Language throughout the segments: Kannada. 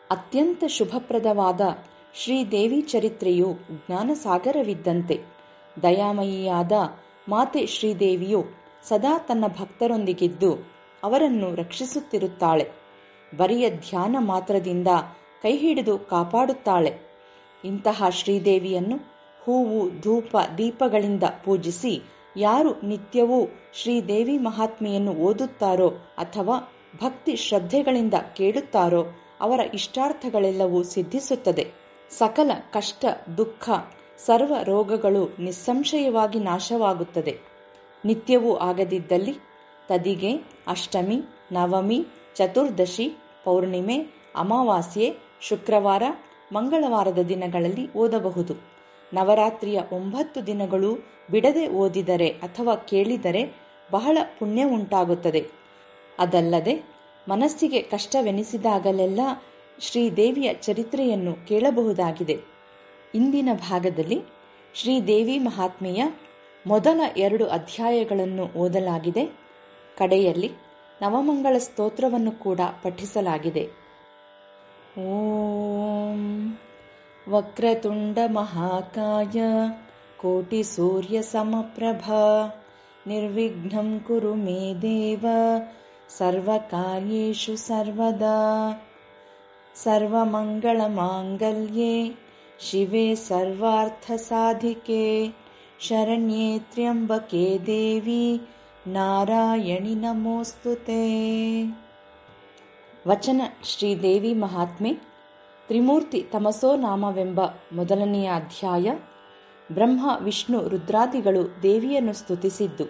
ಅತ್ಯಂತ ಶುಭಪ್ರದವಾದ ಶ್ರೀದೇವಿ ಚರಿತ್ರೆಯು ಜ್ಞಾನಸಾಗರವಿದ್ದಂತೆ ದಯಾಮಯಿಯಾದ ಮಾತೆ ಶ್ರೀದೇವಿಯು ಸದಾ ತನ್ನ ಭಕ್ತರೊಂದಿಗಿದ್ದು ಅವರನ್ನು ರಕ್ಷಿಸುತ್ತಿರುತ್ತಾಳೆ ಬರಿಯ ಧ್ಯಾನ ಮಾತ್ರದಿಂದ ಕೈಹಿಡಿದು ಕಾಪಾಡುತ್ತಾಳೆ ಇಂತಹ ಶ್ರೀದೇವಿಯನ್ನು ಹೂವು ಧೂಪ ದೀಪಗಳಿಂದ ಪೂಜಿಸಿ ಯಾರು ನಿತ್ಯವೂ ಶ್ರೀದೇವಿ ಮಹಾತ್ಮೆಯನ್ನು ಓದುತ್ತಾರೋ ಅಥವಾ ಭಕ್ತಿ ಶ್ರದ್ಧೆಗಳಿಂದ ಕೇಳುತ್ತಾರೋ ಅವರ ಇಷ್ಟಾರ್ಥಗಳೆಲ್ಲವೂ ಸಿದ್ಧಿಸುತ್ತದೆ ಸಕಲ ಕಷ್ಟ ದುಃಖ ಸರ್ವ ರೋಗಗಳು ನಿಸ್ಸಂಶಯವಾಗಿ ನಾಶವಾಗುತ್ತದೆ ನಿತ್ಯವೂ ಆಗದಿದ್ದಲ್ಲಿ ತದಿಗೆ ಅಷ್ಟಮಿ ನವಮಿ ಚತುರ್ದಶಿ ಪೌರ್ಣಿಮೆ ಅಮಾವಾಸ್ಯೆ ಶುಕ್ರವಾರ ಮಂಗಳವಾರದ ದಿನಗಳಲ್ಲಿ ಓದಬಹುದು ನವರಾತ್ರಿಯ ಒಂಬತ್ತು ದಿನಗಳು ಬಿಡದೆ ಓದಿದರೆ ಅಥವಾ ಕೇಳಿದರೆ ಬಹಳ ಪುಣ್ಯ ಉಂಟಾಗುತ್ತದೆ ಅದಲ್ಲದೆ ಮನಸ್ಸಿಗೆ ಕಷ್ಟವೆನಿಸಿದಾಗಲೆಲ್ಲ ಶ್ರೀದೇವಿಯ ಚರಿತ್ರೆಯನ್ನು ಕೇಳಬಹುದಾಗಿದೆ ಇಂದಿನ ಭಾಗದಲ್ಲಿ ಶ್ರೀದೇವಿ ಮಹಾತ್ಮೆಯ ಮೊದಲ ಎರಡು ಅಧ್ಯಾಯಗಳನ್ನು ಓದಲಾಗಿದೆ ಕಡೆಯಲ್ಲಿ ನವಮಂಗಳ ಸ್ತೋತ್ರವನ್ನು ಕೂಡ ಪಠಿಸಲಾಗಿದೆ ಓಂ ವಕ್ರತುಂಡ ಮಹಾಕಾಯ ಕೋಟಿ ಸೂರ್ಯ ಸಮಪ್ರಭ ನಿರ್ವಿಘ್ನಂ ಕುರು ಮೇ ದೇವ ಸರ್ವಕಾರ್ಯೇಷು ಸರ್ವದಾ ಸರ್ವಮಂಗಳಮಾಂಗಲ್ಯೆ ಶಿವೆ ಸರ್ವಾರ್ಥಸಾಧಿಕೆ ಶರಣ್ಯೇ ತ್ರ್ಯಂಬಕೆ ದೇವಿ ನಾರಾಯಣಿ ನಮೋಸ್ತುತೆ ವಚನ ಶ್ರೀದೇವಿ ಮಹಾತ್ಮೆ ತ್ರಿಮೂರ್ತಿ ತಮಸೋ ನಾಮವೆಂಬ ಮೊದಲನೆಯ ಅಧ್ಯಾಯ ಬ್ರಹ್ಮ ವಿಷ್ಣು ರುದ್ರಾದಿಗಳು ದೇವಿಯನ್ನು ಸ್ತುತಿಸಿದ್ದು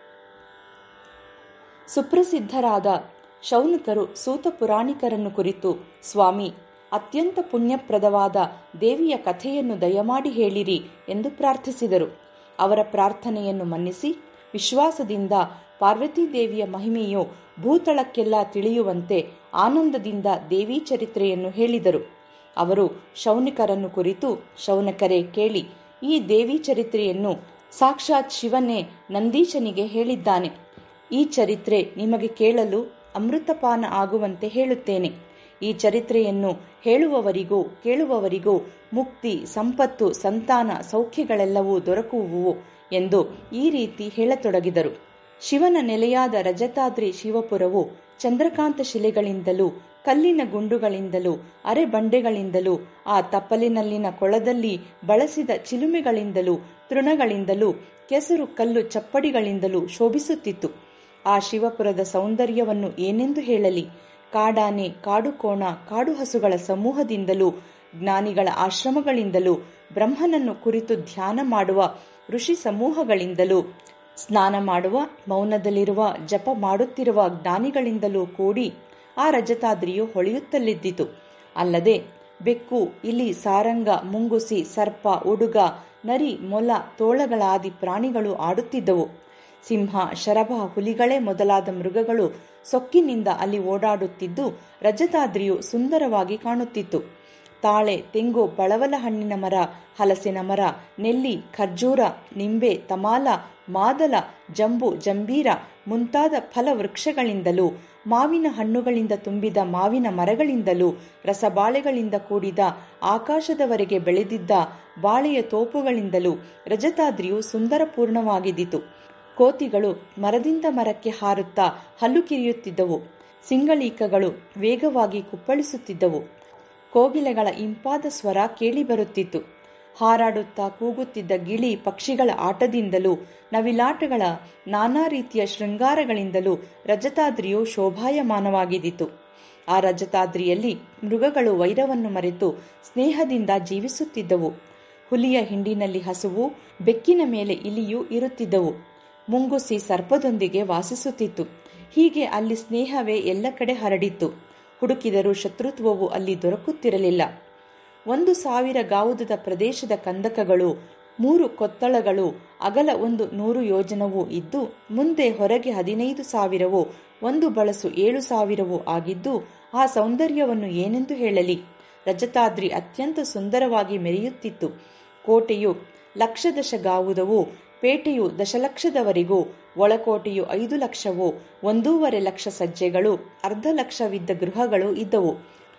ಸುಪ್ರಸಿದ್ಧರಾದ ಶೌನಕರು ಸೂತ ಪುರಾಣಿಕರನ್ನು ಕುರಿತು ಸ್ವಾಮಿ ಅತ್ಯಂತ ಪುಣ್ಯಪ್ರದವಾದ ದೇವಿಯ ಕಥೆಯನ್ನು ದಯಮಾಡಿ ಹೇಳಿರಿ ಎಂದು ಪ್ರಾರ್ಥಿಸಿದರು ಅವರ ಪ್ರಾರ್ಥನೆಯನ್ನು ಮನ್ನಿಸಿ ವಿಶ್ವಾಸದಿಂದ ಪಾರ್ವತೀ ದೇವಿಯ ಮಹಿಮೆಯು ಭೂತಳಕ್ಕೆಲ್ಲ ತಿಳಿಯುವಂತೆ ಆನಂದದಿಂದ ದೇವಿ ಚರಿತ್ರೆಯನ್ನು ಹೇಳಿದರು ಅವರು ಶೌನಿಕರನ್ನು ಕುರಿತು ಶೌನಕರೇ ಕೇಳಿ ಈ ದೇವಿ ಚರಿತ್ರೆಯನ್ನು ಸಾಕ್ಷಾತ್ ಶಿವನೇ ನಂದೀಶನಿಗೆ ಹೇಳಿದ್ದಾನೆ ಈ ಚರಿತ್ರೆ ನಿಮಗೆ ಕೇಳಲು ಅಮೃತಪಾನ ಆಗುವಂತೆ ಹೇಳುತ್ತೇನೆ ಈ ಚರಿತ್ರೆಯನ್ನು ಹೇಳುವವರಿಗೂ ಕೇಳುವವರಿಗೂ ಮುಕ್ತಿ ಸಂಪತ್ತು ಸಂತಾನ ಸೌಖ್ಯಗಳೆಲ್ಲವೂ ದೊರಕುವುವು ಎಂದು ಈ ರೀತಿ ಹೇಳತೊಡಗಿದರು ಶಿವನ ನೆಲೆಯಾದ ರಜತಾದ್ರಿ ಶಿವಪುರವು ಚಂದ್ರಕಾಂತ ಶಿಲೆಗಳಿಂದಲೂ ಕಲ್ಲಿನ ಗುಂಡುಗಳಿಂದಲೂ ಅರೆಬಂಡೆಗಳಿಂದಲೂ ಆ ತಪ್ಪಲಿನಲ್ಲಿನ ಕೊಳದಲ್ಲಿ ಬಳಸಿದ ಚಿಲುಮೆಗಳಿಂದಲೂ ತೃಣಗಳಿಂದಲೂ ಕೆಸರು ಕಲ್ಲು ಚಪ್ಪಡಿಗಳಿಂದಲೂ ಶೋಭಿಸುತ್ತಿತ್ತು ಆ ಶಿವಪುರದ ಸೌಂದರ್ಯವನ್ನು ಏನೆಂದು ಹೇಳಲಿ ಕಾಡಾನೆ ಕಾಡುಕೋಣ ಕಾಡು ಹಸುಗಳ ಸಮೂಹದಿಂದಲೂ ಜ್ಞಾನಿಗಳ ಆಶ್ರಮಗಳಿಂದಲೂ ಬ್ರಹ್ಮನನ್ನು ಕುರಿತು ಧ್ಯಾನ ಮಾಡುವ ಋಷಿ ಸಮೂಹಗಳಿಂದಲೂ ಸ್ನಾನ ಮಾಡುವ ಮೌನದಲ್ಲಿರುವ ಜಪ ಮಾಡುತ್ತಿರುವ ಜ್ಞಾನಿಗಳಿಂದಲೂ ಕೂಡಿ ಆ ರಜತಾದ್ರಿಯು ಹೊಳೆಯುತ್ತಲಿದ್ದಿತು ಅಲ್ಲದೆ ಬೆಕ್ಕು ಇಲಿ ಸಾರಂಗ ಮುಂಗುಸಿ ಸರ್ಪ ಉಡುಗ ನರಿ ಮೊಲ ತೋಳಗಳಾದಿ ಪ್ರಾಣಿಗಳು ಆಡುತ್ತಿದ್ದವು ಸಿಂಹ ಶರಭ ಹುಲಿಗಳೇ ಮೊದಲಾದ ಮೃಗಗಳು ಸೊಕ್ಕಿನಿಂದ ಅಲ್ಲಿ ಓಡಾಡುತ್ತಿದ್ದು ರಜತಾದ್ರಿಯು ಸುಂದರವಾಗಿ ಕಾಣುತ್ತಿತ್ತು ತಾಳೆ ತೆಂಗು ಬಳವಲ ಹಣ್ಣಿನ ಮರ ಹಲಸಿನ ಮರ ನೆಲ್ಲಿ ಖರ್ಜೂರ ನಿಂಬೆ ತಮಾಲ ಮಾದಲ ಜಂಬು ಜಂಬೀರ ಮುಂತಾದ ಫಲ ವೃಕ್ಷಗಳಿಂದಲೂ ಮಾವಿನ ಹಣ್ಣುಗಳಿಂದ ತುಂಬಿದ ಮಾವಿನ ಮರಗಳಿಂದಲೂ ರಸಬಾಳೆಗಳಿಂದ ಕೂಡಿದ ಆಕಾಶದವರೆಗೆ ಬೆಳೆದಿದ್ದ ಬಾಳೆಯ ತೋಪುಗಳಿಂದಲೂ ರಜತಾದ್ರಿಯು ಸುಂದರಪೂರ್ಣವಾಗಿದ್ದಿತು ಕೋತಿಗಳು ಮರದಿಂದ ಮರಕ್ಕೆ ಹಾರುತ್ತಾ ಹಲ್ಲು ಕಿರಿಯುತ್ತಿದ್ದವು ಸಿಂಗಳೀಕಗಳು ವೇಗವಾಗಿ ಕುಪ್ಪಳಿಸುತ್ತಿದ್ದವು ಕೋಗಿಲೆಗಳ ಇಂಪಾದ ಸ್ವರ ಕೇಳಿಬರುತ್ತಿತ್ತು ಹಾರಾಡುತ್ತಾ ಕೂಗುತ್ತಿದ್ದ ಗಿಳಿ ಪಕ್ಷಿಗಳ ಆಟದಿಂದಲೂ ನವಿಲಾಟಗಳ ನಾನಾ ರೀತಿಯ ಶೃಂಗಾರಗಳಿಂದಲೂ ರಜತಾದ್ರಿಯು ಶೋಭಾಯಮಾನವಾಗಿದ್ದಿತು ಆ ರಜತಾದ್ರಿಯಲ್ಲಿ ಮೃಗಗಳು ವೈರವನ್ನು ಮರೆತು ಸ್ನೇಹದಿಂದ ಜೀವಿಸುತ್ತಿದ್ದವು ಹುಲಿಯ ಹಿಂಡಿನಲ್ಲಿ ಹಸುವು ಬೆಕ್ಕಿನ ಮೇಲೆ ಇಲಿಯೂ ಇರುತ್ತಿದ್ದವು ಮುಂಗುಸಿ ಸರ್ಪದೊಂದಿಗೆ ವಾಸಿಸುತ್ತಿತ್ತು ಹೀಗೆ ಅಲ್ಲಿ ಸ್ನೇಹವೇ ಎಲ್ಲ ಕಡೆ ಹರಡಿತ್ತು ಹುಡುಕಿದರೂ ಶತ್ರುತ್ವವು ಅಲ್ಲಿ ದೊರಕುತ್ತಿರಲಿಲ್ಲ ಒಂದು ಸಾವಿರ ಗಾವುದದ ಪ್ರದೇಶದ ಕಂದಕಗಳು ಮೂರು ಕೊತ್ತಳಗಳು ಅಗಲ ಒಂದು ನೂರು ಯೋಜನವೂ ಇದ್ದು ಮುಂದೆ ಹೊರಗೆ ಹದಿನೈದು ಸಾವಿರವೂ ಒಂದು ಬಳಸು ಏಳು ಸಾವಿರವೂ ಆಗಿದ್ದು ಆ ಸೌಂದರ್ಯವನ್ನು ಏನೆಂದು ಹೇಳಲಿ ರಜತಾದ್ರಿ ಅತ್ಯಂತ ಸುಂದರವಾಗಿ ಮೆರೆಯುತ್ತಿತ್ತು ಕೋಟೆಯು ಲಕ್ಷದಶಗಾವುದವು ಪೇಟೆಯು ದಶಲಕ್ಷದವರೆಗೂ ಒಳಕೋಟೆಯು ಐದು ಲಕ್ಷವು ಒಂದೂವರೆ ಲಕ್ಷ ಸಜ್ಜೆಗಳು ಅರ್ಧ ಲಕ್ಷವಿದ್ದ ಗೃಹಗಳು ಇದ್ದವು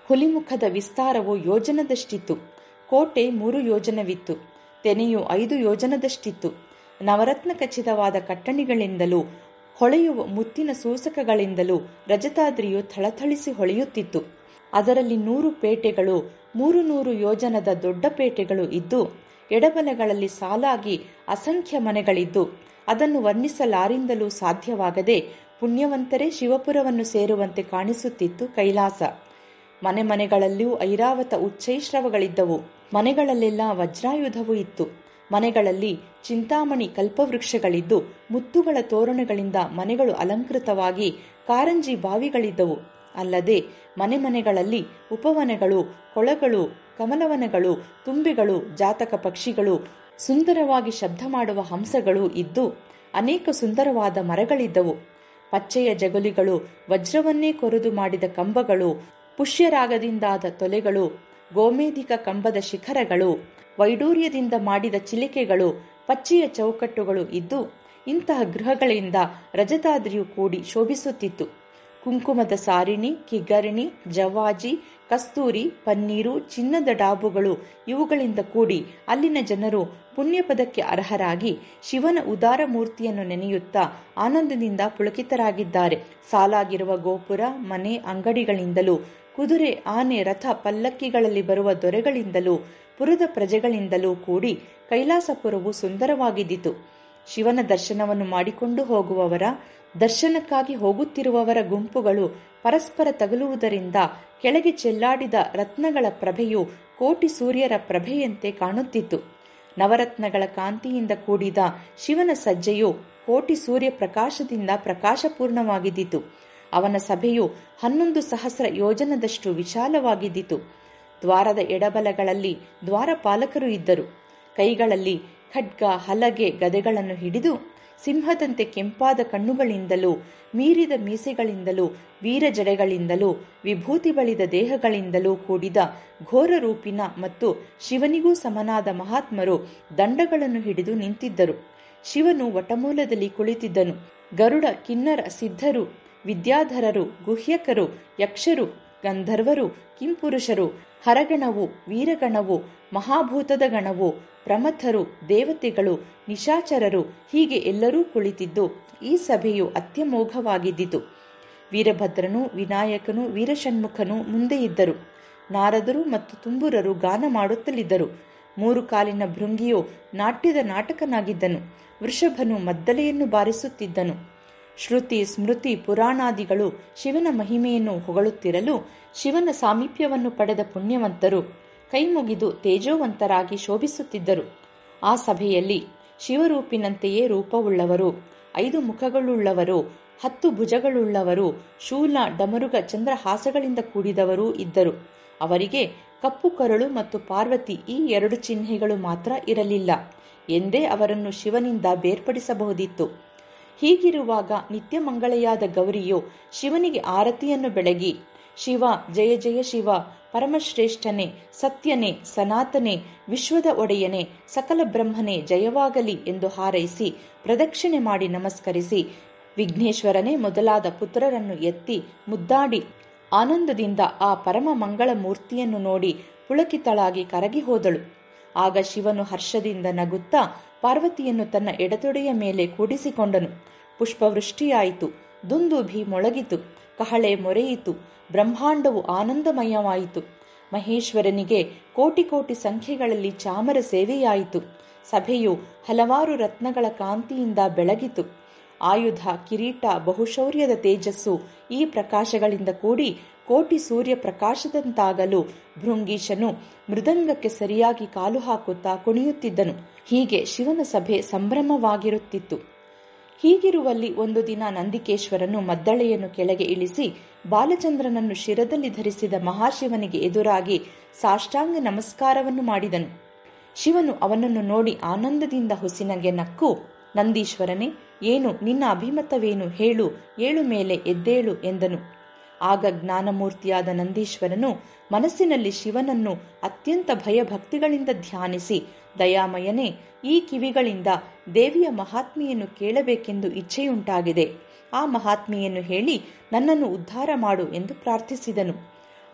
ಹುಲಿಮುಖದ ವಿಸ್ತಾರವು ಯೋಜನದಷ್ಟಿತ್ತು ಕೋಟೆ ಮೂರು ಯೋಜನವಿತ್ತು ತೆನೆಯು ಐದು ಯೋಜನದಷ್ಟಿತ್ತು ನವರತ್ನ ಖಚಿತವಾದ ಕಟ್ಟಣಿಗಳಿಂದಲೂ ಹೊಳೆಯುವ ಮುತ್ತಿನ ಸೂಸಕಗಳಿಂದಲೂ ರಜತಾದ್ರಿಯು ಥಳಥಳಿಸಿ ಹೊಳೆಯುತ್ತಿತ್ತು ಅದರಲ್ಲಿ ನೂರು ಪೇಟೆಗಳು ಮೂರು ನೂರು ಯೋಜನದ ದೊಡ್ಡ ಪೇಟೆಗಳು ಇದ್ದು ಎಡಬಲಗಳಲ್ಲಿ ಸಾಲಾಗಿ ಅಸಂಖ್ಯ ಮನೆಗಳಿದ್ದು ಅದನ್ನು ವರ್ಣಿಸಲಾರಿಂದಲೂ ಸಾಧ್ಯವಾಗದೆ ಪುಣ್ಯವಂತರೇ ಶಿವಪುರವನ್ನು ಸೇರುವಂತೆ ಕಾಣಿಸುತ್ತಿತ್ತು ಕೈಲಾಸ ಮನೆ ಮನೆಗಳಲ್ಲಿಯೂ ಐರಾವತ ಉಚ್ಚೈಶ್ರವಗಳಿದ್ದವು ಮನೆಗಳಲ್ಲೆಲ್ಲ ವಜ್ರಾಯುಧವೂ ಇತ್ತು ಮನೆಗಳಲ್ಲಿ ಚಿಂತಾಮಣಿ ಕಲ್ಪವೃಕ್ಷಗಳಿದ್ದು ಮುತ್ತುಗಳ ತೋರಣಗಳಿಂದ ಮನೆಗಳು ಅಲಂಕೃತವಾಗಿ ಕಾರಂಜಿ ಬಾವಿಗಳಿದ್ದವು ಅಲ್ಲದೆ ಮನೆ ಮನೆಗಳಲ್ಲಿ ಉಪವನಗಳು ಕೊಳಗಳು ಕಮಲವನಗಳು ತುಂಬಿಗಳು ಜಾತಕ ಪಕ್ಷಿಗಳು ಸುಂದರವಾಗಿ ಶಬ್ದ ಮಾಡುವ ಹಂಸಗಳು ಇದ್ದು ಅನೇಕ ಸುಂದರವಾದ ಮರಗಳಿದ್ದವು ಪಚ್ಚೆಯ ಜಗುಲಿಗಳು ವಜ್ರವನ್ನೇ ಕೊರೆದು ಮಾಡಿದ ಕಂಬಗಳು ಪುಷ್ಯರಾಗದಿಂದಾದ ತೊಲೆಗಳು ಗೋಮೇಧಿಕ ಕಂಬದ ಶಿಖರಗಳು ವೈಡೂರ್ಯದಿಂದ ಮಾಡಿದ ಚಿಲಿಕೆಗಳು ಪಚ್ಚೆಯ ಚೌಕಟ್ಟುಗಳು ಇದ್ದು ಇಂತಹ ಗೃಹಗಳಿಂದ ರಜತಾದ್ರಿಯು ಕೂಡಿ ಶೋಭಿಸುತ್ತಿತ್ತು ಕುಂಕುಮದ ಸಾರಿಣಿ ಕಿಗ್ಗರಿಣಿ ಜವಾಜಿ ಕಸ್ತೂರಿ ಪನ್ನೀರು ಚಿನ್ನದ ಡಾಬುಗಳು ಇವುಗಳಿಂದ ಕೂಡಿ ಅಲ್ಲಿನ ಜನರು ಪುಣ್ಯಪದಕ್ಕೆ ಅರ್ಹರಾಗಿ ಶಿವನ ಉದಾರ ಮೂರ್ತಿಯನ್ನು ನೆನೆಯುತ್ತಾ ಆನಂದದಿಂದ ಪುಳಕಿತರಾಗಿದ್ದಾರೆ ಸಾಲಾಗಿರುವ ಗೋಪುರ ಮನೆ ಅಂಗಡಿಗಳಿಂದಲೂ ಕುದುರೆ ಆನೆ ರಥ ಪಲ್ಲಕ್ಕಿಗಳಲ್ಲಿ ಬರುವ ದೊರೆಗಳಿಂದಲೂ ಪುರದ ಪ್ರಜೆಗಳಿಂದಲೂ ಕೂಡಿ ಕೈಲಾಸಪುರವು ಸುಂದರವಾಗಿದ್ದಿತು ಶಿವನ ದರ್ಶನವನ್ನು ಮಾಡಿಕೊಂಡು ಹೋಗುವವರ ದರ್ಶನಕ್ಕಾಗಿ ಹೋಗುತ್ತಿರುವವರ ಗುಂಪುಗಳು ಪರಸ್ಪರ ತಗುಲುವುದರಿಂದ ಕೆಳಗೆ ಚೆಲ್ಲಾಡಿದ ರತ್ನಗಳ ಪ್ರಭೆಯು ಕೋಟಿ ಸೂರ್ಯರ ಪ್ರಭೆಯಂತೆ ಕಾಣುತ್ತಿತ್ತು ನವರತ್ನಗಳ ಕಾಂತಿಯಿಂದ ಕೂಡಿದ ಶಿವನ ಸಜ್ಜೆಯು ಕೋಟಿ ಸೂರ್ಯ ಪ್ರಕಾಶದಿಂದ ಪ್ರಕಾಶಪೂರ್ಣವಾಗಿದ್ದಿತು ಅವನ ಸಭೆಯು ಹನ್ನೊಂದು ಸಹಸ್ರ ಯೋಜನದಷ್ಟು ವಿಶಾಲವಾಗಿದ್ದಿತು ದ್ವಾರದ ಎಡಬಲಗಳಲ್ಲಿ ದ್ವಾರಪಾಲಕರು ಇದ್ದರು ಕೈಗಳಲ್ಲಿ ಖಡ್ಗ ಹಲಗೆ ಗದೆಗಳನ್ನು ಹಿಡಿದು ಸಿಂಹದಂತೆ ಕೆಂಪಾದ ಕಣ್ಣುಗಳಿಂದಲೂ ಮೀರಿದ ಮೀಸೆಗಳಿಂದಲೂ ವೀರ ಜಡೆಗಳಿಂದಲೂ ವಿಭೂತಿ ಬಳಿದ ದೇಹಗಳಿಂದಲೂ ಕೂಡಿದ ಘೋರ ರೂಪಿನ ಮತ್ತು ಶಿವನಿಗೂ ಸಮನಾದ ಮಹಾತ್ಮರು ದಂಡಗಳನ್ನು ಹಿಡಿದು ನಿಂತಿದ್ದರು ಶಿವನು ವಟಮೂಲದಲ್ಲಿ ಕುಳಿತಿದ್ದನು ಗರುಡ ಕಿನ್ನರ ಸಿದ್ಧರು ವಿದ್ಯಾಧರರು ಗುಹ್ಯಕರು ಯಕ್ಷರು ಗಂಧರ್ವರು ಕಿಂಪುರುಷರು ಹರಗಣವು ವೀರಗಣವು ಮಹಾಭೂತದ ಗಣವು ಪ್ರಮಥರು ದೇವತೆಗಳು ನಿಶಾಚರರು ಹೀಗೆ ಎಲ್ಲರೂ ಕುಳಿತಿದ್ದು ಈ ಸಭೆಯು ಅತ್ಯಮೋಘವಾಗಿದ್ದಿತು ವೀರಭದ್ರನು ವಿನಾಯಕನು ವೀರಷಣ್ಮುಖನು ಮುಂದೆ ಇದ್ದರು ನಾರದರು ಮತ್ತು ತುಂಬುರರು ಗಾನ ಮಾಡುತ್ತಲಿದ್ದರು ಮೂರು ಕಾಲಿನ ಭೃಂಗಿಯು ನಾಟ್ಯದ ನಾಟಕನಾಗಿದ್ದನು ವೃಷಭನು ಮದ್ದಲೆಯನ್ನು ಬಾರಿಸುತ್ತಿದ್ದನು ಶ್ರುತಿ ಸ್ಮೃತಿ ಪುರಾಣಾದಿಗಳು ಶಿವನ ಮಹಿಮೆಯನ್ನು ಹೊಗಳುತ್ತಿರಲು ಶಿವನ ಸಾಮೀಪ್ಯವನ್ನು ಪಡೆದ ಪುಣ್ಯವಂತರು ಕೈಮುಗಿದು ತೇಜೋವಂತರಾಗಿ ಶೋಭಿಸುತ್ತಿದ್ದರು ಆ ಸಭೆಯಲ್ಲಿ ಶಿವರೂಪಿನಂತೆಯೇ ರೂಪವುಳ್ಳವರು ಐದು ಮುಖಗಳುಳ್ಳವರು ಹತ್ತು ಭುಜಗಳುಳ್ಳವರು ಶೂಲ ಡಮರುಗ ಚಂದ್ರಹಾಸಗಳಿಂದ ಕೂಡಿದವರೂ ಇದ್ದರು ಅವರಿಗೆ ಕಪ್ಪು ಕರಳು ಮತ್ತು ಪಾರ್ವತಿ ಈ ಎರಡು ಚಿಹ್ನೆಗಳು ಮಾತ್ರ ಇರಲಿಲ್ಲ ಎಂದೇ ಅವರನ್ನು ಶಿವನಿಂದ ಬೇರ್ಪಡಿಸಬಹುದಿತ್ತು ಹೀಗಿರುವಾಗ ನಿತ್ಯ ಮಂಗಳೆಯಾದ ಗೌರಿಯು ಶಿವನಿಗೆ ಆರತಿಯನ್ನು ಬೆಳಗಿ ಶಿವ ಜಯ ಜಯ ಶಿವ ಪರಮಶ್ರೇಷ್ಠನೆ ಸತ್ಯನೆ ಸನಾತನೆ ವಿಶ್ವದ ಒಡೆಯನೆ ಸಕಲ ಬ್ರಹ್ಮನೆ ಜಯವಾಗಲಿ ಎಂದು ಹಾರೈಸಿ ಪ್ರದಕ್ಷಿಣೆ ಮಾಡಿ ನಮಸ್ಕರಿಸಿ ವಿಘ್ನೇಶ್ವರನೇ ಮೊದಲಾದ ಪುತ್ರರನ್ನು ಎತ್ತಿ ಮುದ್ದಾಡಿ ಆನಂದದಿಂದ ಆ ಪರಮ ಮಂಗಳ ಮೂರ್ತಿಯನ್ನು ನೋಡಿ ಪುಳಕಿತಳಾಗಿ ಕರಗಿ ಹೋದಳು ಆಗ ಶಿವನು ಹರ್ಷದಿಂದ ನಗುತ್ತಾ ಪಾರ್ವತಿಯನ್ನು ತನ್ನ ಎಡತೊಡೆಯ ಮೇಲೆ ಕೂಡಿಸಿಕೊಂಡನು ಪುಷ್ಪವೃಷ್ಟಿಯಾಯಿತು ದುಂದುಭಿ ಮೊಳಗಿತು ಕಹಳೆ ಮೊರೆಯಿತು ಬ್ರಹ್ಮಾಂಡವು ಆನಂದಮಯವಾಯಿತು ಮಹೇಶ್ವರನಿಗೆ ಕೋಟಿ ಕೋಟಿ ಸಂಖ್ಯೆಗಳಲ್ಲಿ ಚಾಮರ ಸೇವೆಯಾಯಿತು ಸಭೆಯು ಹಲವಾರು ರತ್ನಗಳ ಕಾಂತಿಯಿಂದ ಬೆಳಗಿತು ಆಯುಧ ಕಿರೀಟ ಬಹುಶೌರ್ಯದ ತೇಜಸ್ಸು ಈ ಪ್ರಕಾಶಗಳಿಂದ ಕೂಡಿ ಕೋಟಿ ಸೂರ್ಯ ಪ್ರಕಾಶದಂತಾಗಲು ಭೃಂಗೀಶನು ಮೃದಂಗಕ್ಕೆ ಸರಿಯಾಗಿ ಕಾಲು ಹಾಕುತ್ತಾ ಕುಣಿಯುತ್ತಿದ್ದನು ಹೀಗೆ ಶಿವನ ಸಭೆ ಸಂಭ್ರಮವಾಗಿರುತ್ತಿತ್ತು ಹೀಗಿರುವಲ್ಲಿ ಒಂದು ದಿನ ನಂದಿಕೇಶ್ವರನು ಮದ್ದಳೆಯನ್ನು ಕೆಳಗೆ ಇಳಿಸಿ ಬಾಲಚಂದ್ರನನ್ನು ಶಿರದಲ್ಲಿ ಧರಿಸಿದ ಮಹಾಶಿವನಿಗೆ ಎದುರಾಗಿ ಸಾಷ್ಟಾಂಗ ನಮಸ್ಕಾರವನ್ನು ಮಾಡಿದನು ಶಿವನು ಅವನನ್ನು ನೋಡಿ ಆನಂದದಿಂದ ಹುಸಿನಗೆ ನಕ್ಕು ನಂದೀಶ್ವರನೇ ಏನು ನಿನ್ನ ಅಭಿಮತವೇನು ಹೇಳು ಏಳು ಮೇಲೆ ಎದ್ದೇಳು ಎಂದನು ಆಗ ಜ್ಞಾನಮೂರ್ತಿಯಾದ ನಂದೀಶ್ವರನು ಮನಸ್ಸಿನಲ್ಲಿ ಶಿವನನ್ನು ಅತ್ಯಂತ ಭಯಭಕ್ತಿಗಳಿಂದ ಧ್ಯಾನಿಸಿ ದಯಾಮಯನೇ ಈ ಕಿವಿಗಳಿಂದ ದೇವಿಯ ಮಹಾತ್ಮೆಯನ್ನು ಕೇಳಬೇಕೆಂದು ಇಚ್ಛೆಯುಂಟಾಗಿದೆ ಆ ಮಹಾತ್ಮೆಯನ್ನು ಹೇಳಿ ನನ್ನನ್ನು ಉದ್ಧಾರ ಮಾಡು ಎಂದು ಪ್ರಾರ್ಥಿಸಿದನು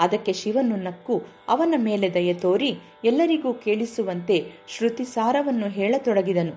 ಅದಕ್ಕೆ ಶಿವನು ನಕ್ಕು ಅವನ ಮೇಲೆ ದಯೆ ತೋರಿ ಎಲ್ಲರಿಗೂ ಕೇಳಿಸುವಂತೆ ಶ್ರುತಿಸಾರವನ್ನು ಹೇಳತೊಡಗಿದನು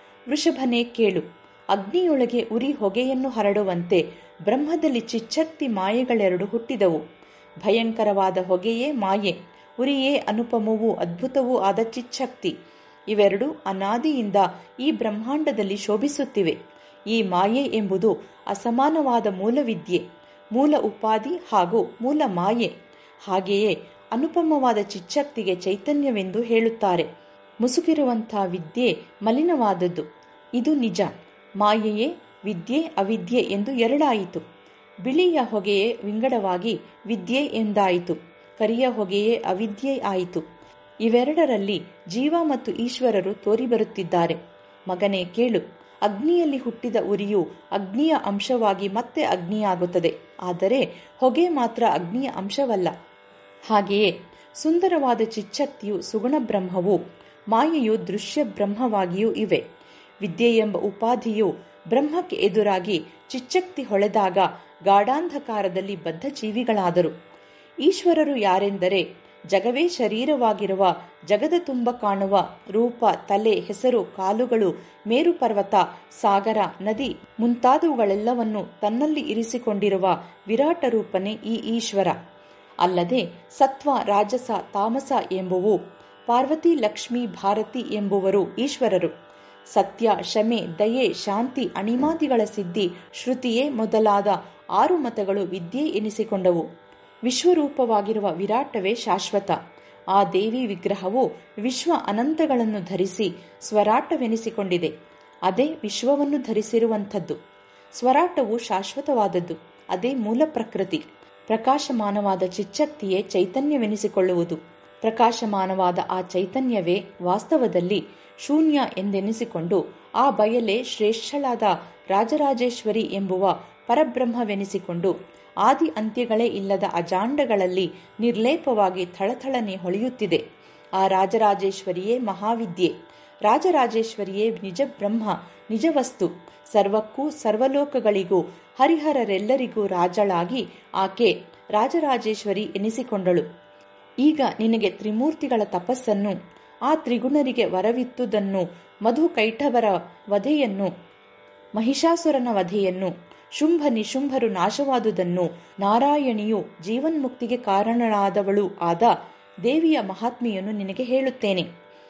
ವೃಷಭನೇ ಕೇಳು ಅಗ್ನಿಯೊಳಗೆ ಉರಿ ಹೊಗೆಯನ್ನು ಹರಡುವಂತೆ ಬ್ರಹ್ಮದಲ್ಲಿ ಚಿಚ್ಚಕ್ತಿ ಮಾಯೆಗಳೆರಡು ಹುಟ್ಟಿದವು ಭಯಂಕರವಾದ ಹೊಗೆಯೇ ಮಾಯೆ ಉರಿಯೇ ಅನುಪಮವೂ ಅದ್ಭುತವೂ ಆದ ಚಿಚ್ಚಕ್ತಿ ಇವೆರಡು ಅನಾದಿಯಿಂದ ಈ ಬ್ರಹ್ಮಾಂಡದಲ್ಲಿ ಶೋಭಿಸುತ್ತಿವೆ ಈ ಮಾಯೆ ಎಂಬುದು ಅಸಮಾನವಾದ ಮೂಲವಿದ್ಯೆ ಮೂಲ ಉಪಾಧಿ ಹಾಗೂ ಮೂಲ ಮಾಯೆ ಹಾಗೆಯೇ ಅನುಪಮವಾದ ಚಿಚ್ಚಕ್ತಿಗೆ ಚೈತನ್ಯವೆಂದು ಹೇಳುತ್ತಾರೆ ಮುಸುಕಿರುವಂಥ ವಿದ್ಯೆ ಮಲಿನವಾದದ್ದು ಇದು ನಿಜ ಮಾಯೆಯೇ ವಿದ್ಯೆ ಅವಿದ್ಯೆ ಎಂದು ಎರಡಾಯಿತು ಬಿಳಿಯ ಹೊಗೆಯೇ ವಿಂಗಡವಾಗಿ ವಿದ್ಯೆ ಎಂದಾಯಿತು ಕರಿಯ ಹೊಗೆಯೇ ಅವಿದ್ಯೆ ಆಯಿತು ಇವೆರಡರಲ್ಲಿ ಜೀವ ಮತ್ತು ಈಶ್ವರರು ತೋರಿಬರುತ್ತಿದ್ದಾರೆ ಮಗನೇ ಕೇಳು ಅಗ್ನಿಯಲ್ಲಿ ಹುಟ್ಟಿದ ಉರಿಯು ಅಗ್ನಿಯ ಅಂಶವಾಗಿ ಮತ್ತೆ ಅಗ್ನಿಯಾಗುತ್ತದೆ ಆದರೆ ಹೊಗೆ ಮಾತ್ರ ಅಗ್ನಿಯ ಅಂಶವಲ್ಲ ಹಾಗೆಯೇ ಸುಂದರವಾದ ಚಿಚ್ಚಕ್ತಿಯು ಸುಗುಣ ಬ್ರಹ್ಮವು ಮಾಯೆಯು ದೃಶ್ಯ ಬ್ರಹ್ಮವಾಗಿಯೂ ಇವೆ ವಿದ್ಯೆ ಎಂಬ ಉಪಾಧಿಯು ಬ್ರಹ್ಮಕ್ಕೆ ಎದುರಾಗಿ ಚಿಚ್ಚಕ್ತಿ ಹೊಳೆದಾಗ ಗಾಢಾಂಧಕಾರದಲ್ಲಿ ಬದ್ಧ ಜೀವಿಗಳಾದರು ಈಶ್ವರರು ಯಾರೆಂದರೆ ಜಗವೇ ಶರೀರವಾಗಿರುವ ಜಗದ ತುಂಬ ಕಾಣುವ ರೂಪ ತಲೆ ಹೆಸರು ಕಾಲುಗಳು ಮೇರು ಪರ್ವತ ಸಾಗರ ನದಿ ಮುಂತಾದವುಗಳೆಲ್ಲವನ್ನು ತನ್ನಲ್ಲಿ ಇರಿಸಿಕೊಂಡಿರುವ ವಿರಾಟ ರೂಪನೇ ಈ ಈಶ್ವರ ಅಲ್ಲದೆ ಸತ್ವ ರಾಜಸ ತಾಮಸ ಎಂಬುವು ಪಾರ್ವತಿ ಲಕ್ಷ್ಮಿ ಭಾರತಿ ಎಂಬುವರು ಈಶ್ವರರು ಸತ್ಯ ಶಮೆ ದಯೆ ಶಾಂತಿ ಅಣಿಮಾದಿಗಳ ಸಿದ್ಧಿ ಶ್ರುತಿಯೇ ಮೊದಲಾದ ಆರು ಮತಗಳು ವಿದ್ಯೆ ಎನಿಸಿಕೊಂಡವು ವಿಶ್ವರೂಪವಾಗಿರುವ ವಿರಾಟವೇ ಶಾಶ್ವತ ಆ ದೇವಿ ವಿಗ್ರಹವು ವಿಶ್ವ ಅನಂತಗಳನ್ನು ಧರಿಸಿ ಸ್ವರಾಟವೆನಿಸಿಕೊಂಡಿದೆ ಅದೇ ವಿಶ್ವವನ್ನು ಧರಿಸಿರುವಂಥದ್ದು ಸ್ವರಾಟವು ಶಾಶ್ವತವಾದದ್ದು ಅದೇ ಮೂಲ ಪ್ರಕೃತಿ ಪ್ರಕಾಶಮಾನವಾದ ಚಿಚ್ಚಕ್ತಿಯೇ ಚೈತನ್ಯವೆನಿಸಿಕೊಳ್ಳುವುದು ಪ್ರಕಾಶಮಾನವಾದ ಆ ಚೈತನ್ಯವೇ ವಾಸ್ತವದಲ್ಲಿ ಶೂನ್ಯ ಎಂದೆನಿಸಿಕೊಂಡು ಆ ಬಯಲೆ ಶ್ರೇಷ್ಠಳಾದ ರಾಜರಾಜೇಶ್ವರಿ ಎಂಬುವ ಪರಬ್ರಹ್ಮವೆನಿಸಿಕೊಂಡು ಆದಿ ಅಂತ್ಯಗಳೇ ಇಲ್ಲದ ಅಜಾಂಡಗಳಲ್ಲಿ ನಿರ್ಲೇಪವಾಗಿ ಥಳಥಳನೆ ಹೊಳೆಯುತ್ತಿದೆ ಆ ರಾಜರಾಜೇಶ್ವರಿಯೇ ಮಹಾವಿದ್ಯೆ ರಾಜರಾಜೇಶ್ವರಿಯೇ ನಿಜ ಬ್ರಹ್ಮ ನಿಜ ವಸ್ತು ಸರ್ವಕ್ಕೂ ಸರ್ವಲೋಕಗಳಿಗೂ ಹರಿಹರರೆಲ್ಲರಿಗೂ ರಾಜಳಾಗಿ ಆಕೆ ರಾಜರಾಜೇಶ್ವರಿ ಎನಿಸಿಕೊಂಡಳು ಈಗ ನಿನಗೆ ತ್ರಿಮೂರ್ತಿಗಳ ತಪಸ್ಸನ್ನು ಆ ತ್ರಿಗುಣರಿಗೆ ವರವಿತ್ತುದನ್ನು ಮಧು ಕೈಠವರ ವಧೆಯನ್ನು ಮಹಿಷಾಸುರನ ವಧೆಯನ್ನು ಶುಂಭ ನಿಶುಂಭರು ನಾಶವಾದುದನ್ನು ನಾರಾಯಣಿಯು ಜೀವನ್ಮುಕ್ತಿಗೆ ಕಾರಣಳಾದವಳು ಆದ ದೇವಿಯ ಮಹಾತ್ಮೆಯನ್ನು ನಿನಗೆ ಹೇಳುತ್ತೇನೆ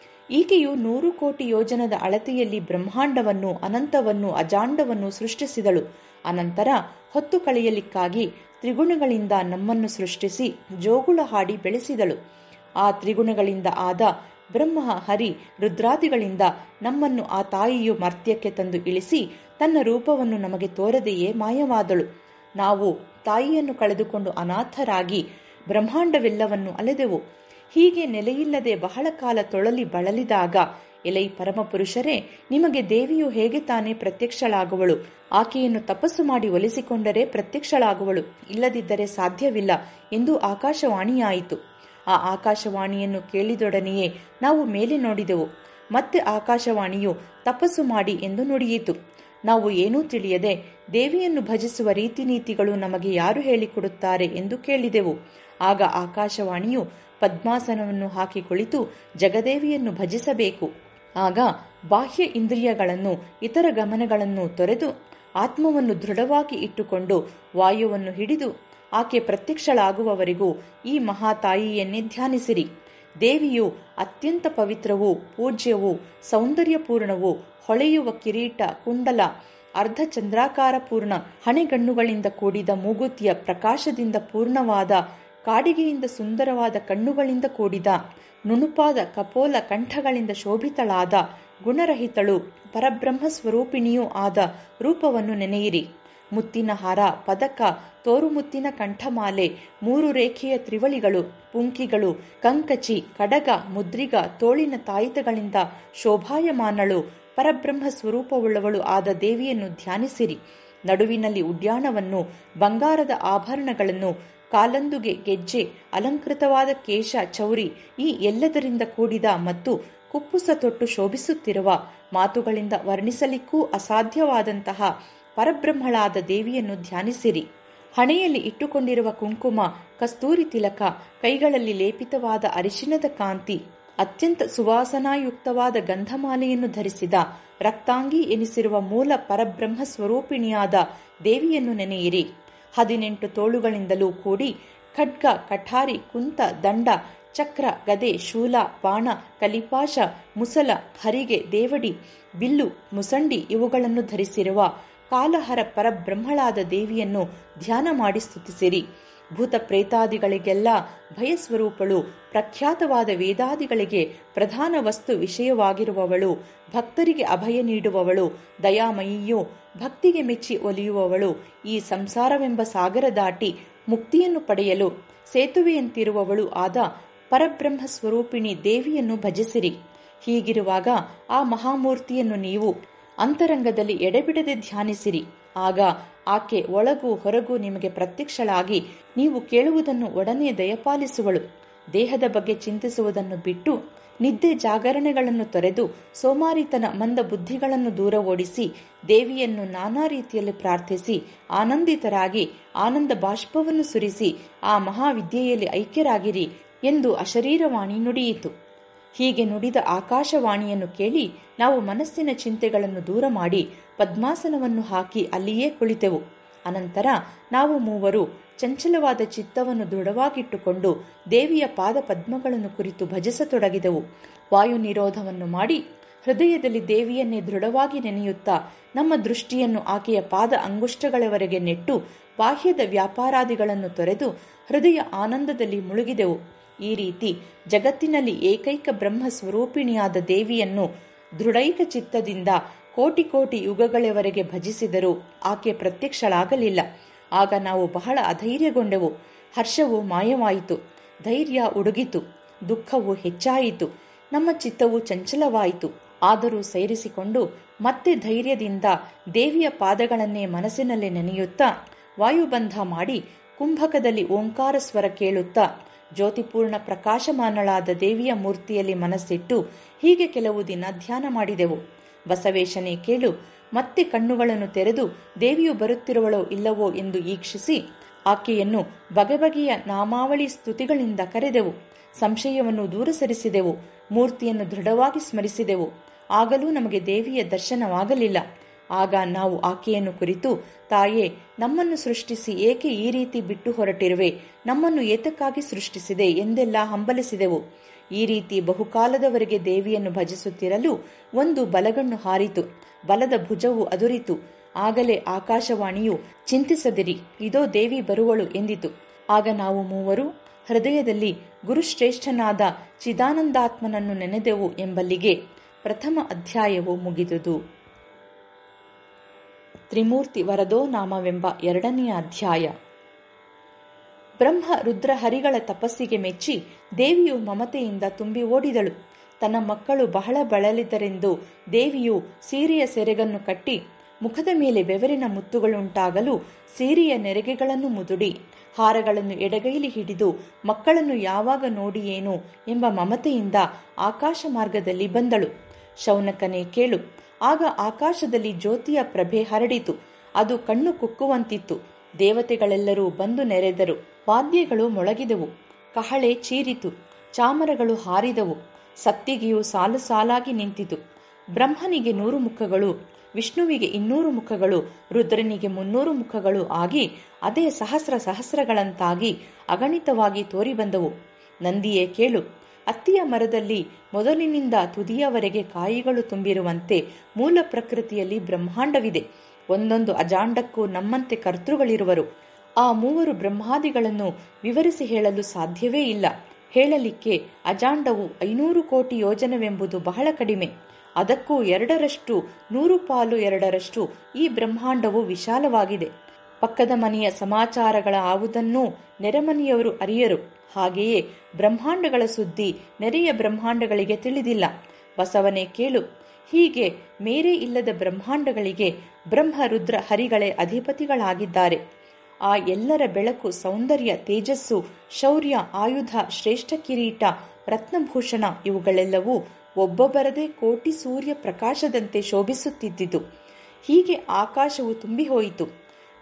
ಈಕೆಯು ನೂರು ಕೋಟಿ ಯೋಜನದ ಅಳತೆಯಲ್ಲಿ ಬ್ರಹ್ಮಾಂಡವನ್ನು ಅನಂತವನ್ನು ಅಜಾಂಡವನ್ನು ಸೃಷ್ಟಿಸಿದಳು ಅನಂತರ ಹೊತ್ತು ಕಳೆಯಲಿಕ್ಕಾಗಿ ತ್ರಿಗುಣಗಳಿಂದ ನಮ್ಮನ್ನು ಸೃಷ್ಟಿಸಿ ಜೋಗುಳ ಹಾಡಿ ಬೆಳೆಸಿದಳು ಆ ತ್ರಿಗುಣಗಳಿಂದ ಆದ ಬ್ರಹ್ಮ ಹರಿ ರುದ್ರಾದಿಗಳಿಂದ ನಮ್ಮನ್ನು ಆ ತಾಯಿಯು ಮರ್ತ್ಯಕ್ಕೆ ತಂದು ಇಳಿಸಿ ತನ್ನ ರೂಪವನ್ನು ನಮಗೆ ತೋರದೆಯೇ ಮಾಯವಾದಳು ನಾವು ತಾಯಿಯನ್ನು ಕಳೆದುಕೊಂಡು ಅನಾಥರಾಗಿ ಬ್ರಹ್ಮಾಂಡವೆಲ್ಲವನ್ನು ಅಲೆದೆವು ಹೀಗೆ ನೆಲೆಯಿಲ್ಲದೆ ಬಹಳ ಕಾಲ ತೊಳಲಿ ಬಳಲಿದಾಗ ಎಲೈ ಪರಮಪುರುಷರೇ ನಿಮಗೆ ದೇವಿಯು ಹೇಗೆ ತಾನೇ ಪ್ರತ್ಯಕ್ಷಳಾಗುವಳು ಆಕೆಯನ್ನು ತಪಸ್ಸು ಮಾಡಿ ಒಲಿಸಿಕೊಂಡರೆ ಪ್ರತ್ಯಕ್ಷಳಾಗುವಳು ಇಲ್ಲದಿದ್ದರೆ ಸಾಧ್ಯವಿಲ್ಲ ಎಂದು ಆಕಾಶವಾಣಿಯಾಯಿತು ಆ ಆಕಾಶವಾಣಿಯನ್ನು ಕೇಳಿದೊಡನೆಯೇ ನಾವು ಮೇಲೆ ನೋಡಿದೆವು ಮತ್ತೆ ಆಕಾಶವಾಣಿಯು ತಪಸ್ಸು ಮಾಡಿ ಎಂದು ನುಡಿಯಿತು ನಾವು ಏನೂ ತಿಳಿಯದೆ ದೇವಿಯನ್ನು ಭಜಿಸುವ ರೀತಿ ನೀತಿಗಳು ನಮಗೆ ಯಾರು ಹೇಳಿಕೊಡುತ್ತಾರೆ ಎಂದು ಕೇಳಿದೆವು ಆಗ ಆಕಾಶವಾಣಿಯು ಪದ್ಮಾಸನವನ್ನು ಹಾಕಿ ಕುಳಿತು ಜಗದೇವಿಯನ್ನು ಭಜಿಸಬೇಕು ಆಗ ಬಾಹ್ಯ ಇಂದ್ರಿಯಗಳನ್ನು ಇತರ ಗಮನಗಳನ್ನು ತೊರೆದು ಆತ್ಮವನ್ನು ದೃಢವಾಗಿ ಇಟ್ಟುಕೊಂಡು ವಾಯುವನ್ನು ಹಿಡಿದು ಆಕೆ ಪ್ರತ್ಯಕ್ಷಳಾಗುವವರೆಗೂ ಈ ಮಹಾತಾಯಿಯನ್ನೇ ಧ್ಯಾನಿಸಿರಿ ದೇವಿಯು ಅತ್ಯಂತ ಪವಿತ್ರವೂ ಪೂಜ್ಯವೂ ಸೌಂದರ್ಯಪೂರ್ಣವೂ ಹೊಳೆಯುವ ಕಿರೀಟ ಕುಂಡಲ ಅರ್ಧ ಚಂದ್ರಾಕಾರ ಪೂರ್ಣ ಹಣೆಗಣ್ಣುಗಳಿಂದ ಕೂಡಿದ ಮೂಗುತಿಯ ಪ್ರಕಾಶದಿಂದ ಪೂರ್ಣವಾದ ಕಾಡಿಗೆಯಿಂದ ಸುಂದರವಾದ ಕಣ್ಣುಗಳಿಂದ ಕೂಡಿದ ನುಣುಪಾದ ಕಪೋಲ ಕಂಠಗಳಿಂದ ಶೋಭಿತಳಾದ ಗುಣರಹಿತಳು ಪರಬ್ರಹ್ಮ ಸ್ವರೂಪಿಣಿಯೂ ಆದ ರೂಪವನ್ನು ನೆನೆಯಿರಿ ಮುತ್ತಿನ ಹಾರ ಪದಕ ತೋರುಮುತ್ತಿನ ಕಂಠಮಾಲೆ ಮೂರು ರೇಖೆಯ ತ್ರಿವಳಿಗಳು ಪುಂಕಿಗಳು ಕಂಕಚಿ ಕಡಗ ಮುದ್ರಿಗ ತೋಳಿನ ತಾಯಿತಗಳಿಂದ ಶೋಭಾಯಮಾನಳು ಪರಬ್ರಹ್ಮ ಸ್ವರೂಪವುಳ್ಳವಳು ಆದ ದೇವಿಯನ್ನು ಧ್ಯಾನಿಸಿರಿ ನಡುವಿನಲ್ಲಿ ಉಡ್ಯಾಣವನ್ನು ಬಂಗಾರದ ಆಭರಣಗಳನ್ನು ಕಾಲಂದುಗೆ ಗೆಜ್ಜೆ ಅಲಂಕೃತವಾದ ಕೇಶ ಚೌರಿ ಈ ಎಲ್ಲದರಿಂದ ಕೂಡಿದ ಮತ್ತು ಕುಪ್ಪುಸ ತೊಟ್ಟು ಶೋಭಿಸುತ್ತಿರುವ ಮಾತುಗಳಿಂದ ವರ್ಣಿಸಲಿಕ್ಕೂ ಅಸಾಧ್ಯವಾದಂತಹ ಪರಬ್ರಹ್ಮಳಾದ ದೇವಿಯನ್ನು ಧ್ಯಾನಿಸಿರಿ ಹಣೆಯಲ್ಲಿ ಇಟ್ಟುಕೊಂಡಿರುವ ಕುಂಕುಮ ಕಸ್ತೂರಿ ತಿಲಕ ಕೈಗಳಲ್ಲಿ ಲೇಪಿತವಾದ ಅರಿಶಿನದ ಕಾಂತಿ ಅತ್ಯಂತ ಸುವಾಸನಾಯುಕ್ತವಾದ ಗಂಧಮಾಲೆಯನ್ನು ಧರಿಸಿದ ರಕ್ತಾಂಗಿ ಎನಿಸಿರುವ ಮೂಲ ಪರಬ್ರಹ್ಮ ಸ್ವರೂಪಿಣಿಯಾದ ದೇವಿಯನ್ನು ನೆನೆಯಿರಿ ಹದಿನೆಂಟು ತೋಳುಗಳಿಂದಲೂ ಕೂಡಿ ಖಡ್ಗ ಕಠಾರಿ ಕುಂತ ದಂಡ ಚಕ್ರ ಗದೆ ಶೂಲ ಬಾಣ ಕಲಿಪಾಶ ಮುಸಲ ಹರಿಗೆ ದೇವಡಿ ಬಿಲ್ಲು ಮುಸಂಡಿ ಇವುಗಳನ್ನು ಧರಿಸಿರುವ ಕಾಲಹರ ಪರಬ್ರಹ್ಮಳಾದ ದೇವಿಯನ್ನು ಧ್ಯಾನ ಮಾಡಿ ಸ್ತುತಿಸಿರಿ ಭೂತ ಪ್ರೇತಾದಿಗಳಿಗೆಲ್ಲ ಭಯಸ್ವರೂಪಳು ಪ್ರಖ್ಯಾತವಾದ ವೇದಾದಿಗಳಿಗೆ ಪ್ರಧಾನ ವಸ್ತು ವಿಷಯವಾಗಿರುವವಳು ಭಕ್ತರಿಗೆ ಅಭಯ ನೀಡುವವಳು ದಯಾಮಯಿಯೋ ಭಕ್ತಿಗೆ ಮೆಚ್ಚಿ ಒಲಿಯುವವಳು ಈ ಸಂಸಾರವೆಂಬ ಸಾಗರ ದಾಟಿ ಮುಕ್ತಿಯನ್ನು ಪಡೆಯಲು ಸೇತುವೆಯಂತಿರುವವಳು ಆದ ಪರಬ್ರಹ್ಮ ಸ್ವರೂಪಿಣಿ ದೇವಿಯನ್ನು ಭಜಿಸಿರಿ ಹೀಗಿರುವಾಗ ಆ ಮಹಾಮೂರ್ತಿಯನ್ನು ನೀವು ಅಂತರಂಗದಲ್ಲಿ ಎಡೆಬಿಡದೆ ಧ್ಯಾನಿಸಿರಿ ಆಗ ಆಕೆ ಒಳಗೂ ಹೊರಗೂ ನಿಮಗೆ ಪ್ರತ್ಯಕ್ಷಳಾಗಿ ನೀವು ಕೇಳುವುದನ್ನು ಒಡನೆ ದಯಪಾಲಿಸುವಳು ದೇಹದ ಬಗ್ಗೆ ಚಿಂತಿಸುವುದನ್ನು ಬಿಟ್ಟು ನಿದ್ದೆ ಜಾಗರಣೆಗಳನ್ನು ತೊರೆದು ಸೋಮಾರಿತನ ಮಂದ ಬುದ್ಧಿಗಳನ್ನು ದೂರ ಓಡಿಸಿ ದೇವಿಯನ್ನು ನಾನಾ ರೀತಿಯಲ್ಲಿ ಪ್ರಾರ್ಥಿಸಿ ಆನಂದಿತರಾಗಿ ಆನಂದ ಬಾಷ್ಪವನ್ನು ಸುರಿಸಿ ಆ ಮಹಾವಿದ್ಯೆಯಲ್ಲಿ ಐಕ್ಯರಾಗಿರಿ ಎಂದು ಅಶರೀರವಾಣಿ ನುಡಿಯಿತು ಹೀಗೆ ನುಡಿದ ಆಕಾಶವಾಣಿಯನ್ನು ಕೇಳಿ ನಾವು ಮನಸ್ಸಿನ ಚಿಂತೆಗಳನ್ನು ದೂರ ಮಾಡಿ ಪದ್ಮಾಸನವನ್ನು ಹಾಕಿ ಅಲ್ಲಿಯೇ ಕುಳಿತೆವು ಅನಂತರ ನಾವು ಮೂವರು ಚಂಚಲವಾದ ಚಿತ್ತವನ್ನು ದೃಢವಾಗಿಟ್ಟುಕೊಂಡು ದೇವಿಯ ಪಾದ ಪದ್ಮಗಳನ್ನು ಕುರಿತು ಭಜಿಸತೊಡಗಿದೆವು ವಾಯು ನಿರೋಧವನ್ನು ಮಾಡಿ ಹೃದಯದಲ್ಲಿ ದೇವಿಯನ್ನೇ ದೃಢವಾಗಿ ನೆನೆಯುತ್ತಾ ನಮ್ಮ ದೃಷ್ಟಿಯನ್ನು ಆಕೆಯ ಪಾದ ಅಂಗುಷ್ಟಗಳವರೆಗೆ ನೆಟ್ಟು ಬಾಹ್ಯದ ವ್ಯಾಪಾರಾದಿಗಳನ್ನು ತೊರೆದು ಹೃದಯ ಆನಂದದಲ್ಲಿ ಮುಳುಗಿದೆವು ಈ ರೀತಿ ಜಗತ್ತಿನಲ್ಲಿ ಏಕೈಕ ಬ್ರಹ್ಮ ಸ್ವರೂಪಿಣಿಯಾದ ದೇವಿಯನ್ನು ದೃಢೈಕ ಚಿತ್ತದಿಂದ ಕೋಟಿ ಕೋಟಿ ಯುಗಗಳವರೆಗೆ ಭಜಿಸಿದರೂ ಆಕೆ ಪ್ರತ್ಯಕ್ಷಳಾಗಲಿಲ್ಲ ಆಗ ನಾವು ಬಹಳ ಅಧೈರ್ಯಗೊಂಡೆವು ಹರ್ಷವು ಮಾಯವಾಯಿತು ಧೈರ್ಯ ಉಡುಗಿತು ದುಃಖವು ಹೆಚ್ಚಾಯಿತು ನಮ್ಮ ಚಿತ್ತವು ಚಂಚಲವಾಯಿತು ಆದರೂ ಸೇರಿಸಿಕೊಂಡು ಮತ್ತೆ ಧೈರ್ಯದಿಂದ ದೇವಿಯ ಪಾದಗಳನ್ನೇ ಮನಸ್ಸಿನಲ್ಲಿ ನೆನೆಯುತ್ತಾ ವಾಯುಬಂಧ ಮಾಡಿ ಕುಂಭಕದಲ್ಲಿ ಓಂಕಾರ ಸ್ವರ ಕೇಳುತ್ತಾ ಜ್ಯೋತಿಪೂರ್ಣ ಪ್ರಕಾಶಮಾನಳಾದ ದೇವಿಯ ಮೂರ್ತಿಯಲ್ಲಿ ಮನಸ್ಸಿಟ್ಟು ಹೀಗೆ ಕೆಲವು ದಿನ ಧ್ಯಾನ ಮಾಡಿದೆವು ಬಸವೇಶನೇ ಕೇಳು ಮತ್ತೆ ಕಣ್ಣುಗಳನ್ನು ತೆರೆದು ದೇವಿಯು ಬರುತ್ತಿರುವಳೋ ಇಲ್ಲವೋ ಎಂದು ಈಕ್ಷಿಸಿ ಆಕೆಯನ್ನು ಬಗೆ ಬಗೆಯ ನಾಮಾವಳಿ ಸ್ತುತಿಗಳಿಂದ ಕರೆದೆವು ಸಂಶಯವನ್ನು ದೂರ ಸರಿಸಿದೆವು ಮೂರ್ತಿಯನ್ನು ದೃಢವಾಗಿ ಸ್ಮರಿಸಿದೆವು ಆಗಲೂ ನಮಗೆ ದೇವಿಯ ದರ್ಶನವಾಗಲಿಲ್ಲ ಆಗ ನಾವು ಆಕೆಯನ್ನು ಕುರಿತು ತಾಯೇ ನಮ್ಮನ್ನು ಸೃಷ್ಟಿಸಿ ಏಕೆ ಈ ರೀತಿ ಬಿಟ್ಟು ಹೊರಟಿರುವೆ ನಮ್ಮನ್ನು ಏತಕ್ಕಾಗಿ ಸೃಷ್ಟಿಸಿದೆ ಎಂದೆಲ್ಲ ಹಂಬಲಿಸಿದೆವು ಈ ರೀತಿ ಬಹುಕಾಲದವರೆಗೆ ದೇವಿಯನ್ನು ಭಜಿಸುತ್ತಿರಲು ಒಂದು ಬಲಗಣ್ಣು ಹಾರಿತು ಬಲದ ಭುಜವು ಅದುರಿತು ಆಗಲೇ ಆಕಾಶವಾಣಿಯು ಚಿಂತಿಸದಿರಿ ಇದೋ ದೇವಿ ಬರುವಳು ಎಂದಿತು ಆಗ ನಾವು ಮೂವರು ಹೃದಯದಲ್ಲಿ ಗುರುಶ್ರೇಷ್ಠನಾದ ಚಿದಾನಂದಾತ್ಮನನ್ನು ನೆನೆದೆವು ಎಂಬಲ್ಲಿಗೆ ಪ್ರಥಮ ಅಧ್ಯಾಯವು ಮುಗಿದುದು ತ್ರಿಮೂರ್ತಿ ವರದೋ ನಾಮವೆಂಬ ಎರಡನೆಯ ಅಧ್ಯಾಯ ಬ್ರಹ್ಮ ರುದ್ರ ಹರಿಗಳ ತಪಸ್ಸಿಗೆ ಮೆಚ್ಚಿ ದೇವಿಯು ಮಮತೆಯಿಂದ ತುಂಬಿ ಓಡಿದಳು ತನ್ನ ಮಕ್ಕಳು ಬಹಳ ಬಳಲಿದರೆಂದು ದೇವಿಯು ಸೀರೆಯ ಸೆರೆಗನ್ನು ಕಟ್ಟಿ ಮುಖದ ಮೇಲೆ ಬೆವರಿನ ಮುತ್ತುಗಳುಂಟಾಗಲು ಸೀರೆಯ ನೆರೆಗೆಗಳನ್ನು ಮುದುಡಿ ಹಾರಗಳನ್ನು ಎಡಗೈಲಿ ಹಿಡಿದು ಮಕ್ಕಳನ್ನು ಯಾವಾಗ ನೋಡಿಯೇನು ಎಂಬ ಮಮತೆಯಿಂದ ಆಕಾಶ ಮಾರ್ಗದಲ್ಲಿ ಬಂದಳು ಶೌನಕನೇ ಕೇಳು ಆಗ ಆಕಾಶದಲ್ಲಿ ಜ್ಯೋತಿಯ ಪ್ರಭೆ ಹರಡಿತು ಅದು ಕಣ್ಣು ಕುಕ್ಕುವಂತಿತ್ತು ದೇವತೆಗಳೆಲ್ಲರೂ ಬಂದು ನೆರೆದರು ವಾದ್ಯಗಳು ಮೊಳಗಿದವು ಕಹಳೆ ಚೀರಿತು ಚಾಮರಗಳು ಹಾರಿದವು ಸತ್ತಿಗೆಯು ಸಾಲು ಸಾಲಾಗಿ ನಿಂತಿತು ಬ್ರಹ್ಮನಿಗೆ ನೂರು ಮುಖಗಳು ವಿಷ್ಣುವಿಗೆ ಇನ್ನೂರು ಮುಖಗಳು ರುದ್ರನಿಗೆ ಮುನ್ನೂರು ಮುಖಗಳು ಆಗಿ ಅದೇ ಸಹಸ್ರ ಸಹಸ್ರಗಳಂತಾಗಿ ಅಗಣಿತವಾಗಿ ತೋರಿಬಂದವು ನಂದಿಯೇ ಕೇಳು ಅತ್ತಿಯ ಮರದಲ್ಲಿ ಮೊದಲಿನಿಂದ ತುದಿಯವರೆಗೆ ಕಾಯಿಗಳು ತುಂಬಿರುವಂತೆ ಮೂಲ ಪ್ರಕೃತಿಯಲ್ಲಿ ಬ್ರಹ್ಮಾಂಡವಿದೆ ಒಂದೊಂದು ಅಜಾಂಡಕ್ಕೂ ನಮ್ಮಂತೆ ಕರ್ತೃಗಳಿರುವರು ಆ ಮೂವರು ಬ್ರಹ್ಮಾದಿಗಳನ್ನು ವಿವರಿಸಿ ಹೇಳಲು ಸಾಧ್ಯವೇ ಇಲ್ಲ ಹೇಳಲಿಕ್ಕೆ ಅಜಾಂಡವು ಐನೂರು ಕೋಟಿ ಯೋಜನವೆಂಬುದು ಬಹಳ ಕಡಿಮೆ ಅದಕ್ಕೂ ಎರಡರಷ್ಟು ನೂರು ಪಾಲು ಎರಡರಷ್ಟು ಈ ಬ್ರಹ್ಮಾಂಡವು ವಿಶಾಲವಾಗಿದೆ ಪಕ್ಕದ ಮನೆಯ ಸಮಾಚಾರಗಳ ಆವುದನ್ನೂ ನೆರೆಮನೆಯವರು ಅರಿಯರು ಹಾಗೆಯೇ ಬ್ರಹ್ಮಾಂಡಗಳ ಸುದ್ದಿ ನೆರೆಯ ಬ್ರಹ್ಮಾಂಡಗಳಿಗೆ ತಿಳಿದಿಲ್ಲ ಬಸವನೇ ಕೇಳು ಹೀಗೆ ಮೇರೆ ಇಲ್ಲದ ಬ್ರಹ್ಮಾಂಡಗಳಿಗೆ ಬ್ರಹ್ಮ ರುದ್ರ ಹರಿಗಳೇ ಅಧಿಪತಿಗಳಾಗಿದ್ದಾರೆ ಆ ಎಲ್ಲರ ಬೆಳಕು ಸೌಂದರ್ಯ ತೇಜಸ್ಸು ಶೌರ್ಯ ಆಯುಧ ಶ್ರೇಷ್ಠ ಕಿರೀಟ ರತ್ನಭೂಷಣ ಇವುಗಳೆಲ್ಲವೂ ಒಬ್ಬೊಬ್ಬರದೇ ಕೋಟಿ ಸೂರ್ಯ ಪ್ರಕಾಶದಂತೆ ಶೋಭಿಸುತ್ತಿದ್ದಿತು ಹೀಗೆ ಆಕಾಶವು ತುಂಬಿ ಹೋಯಿತು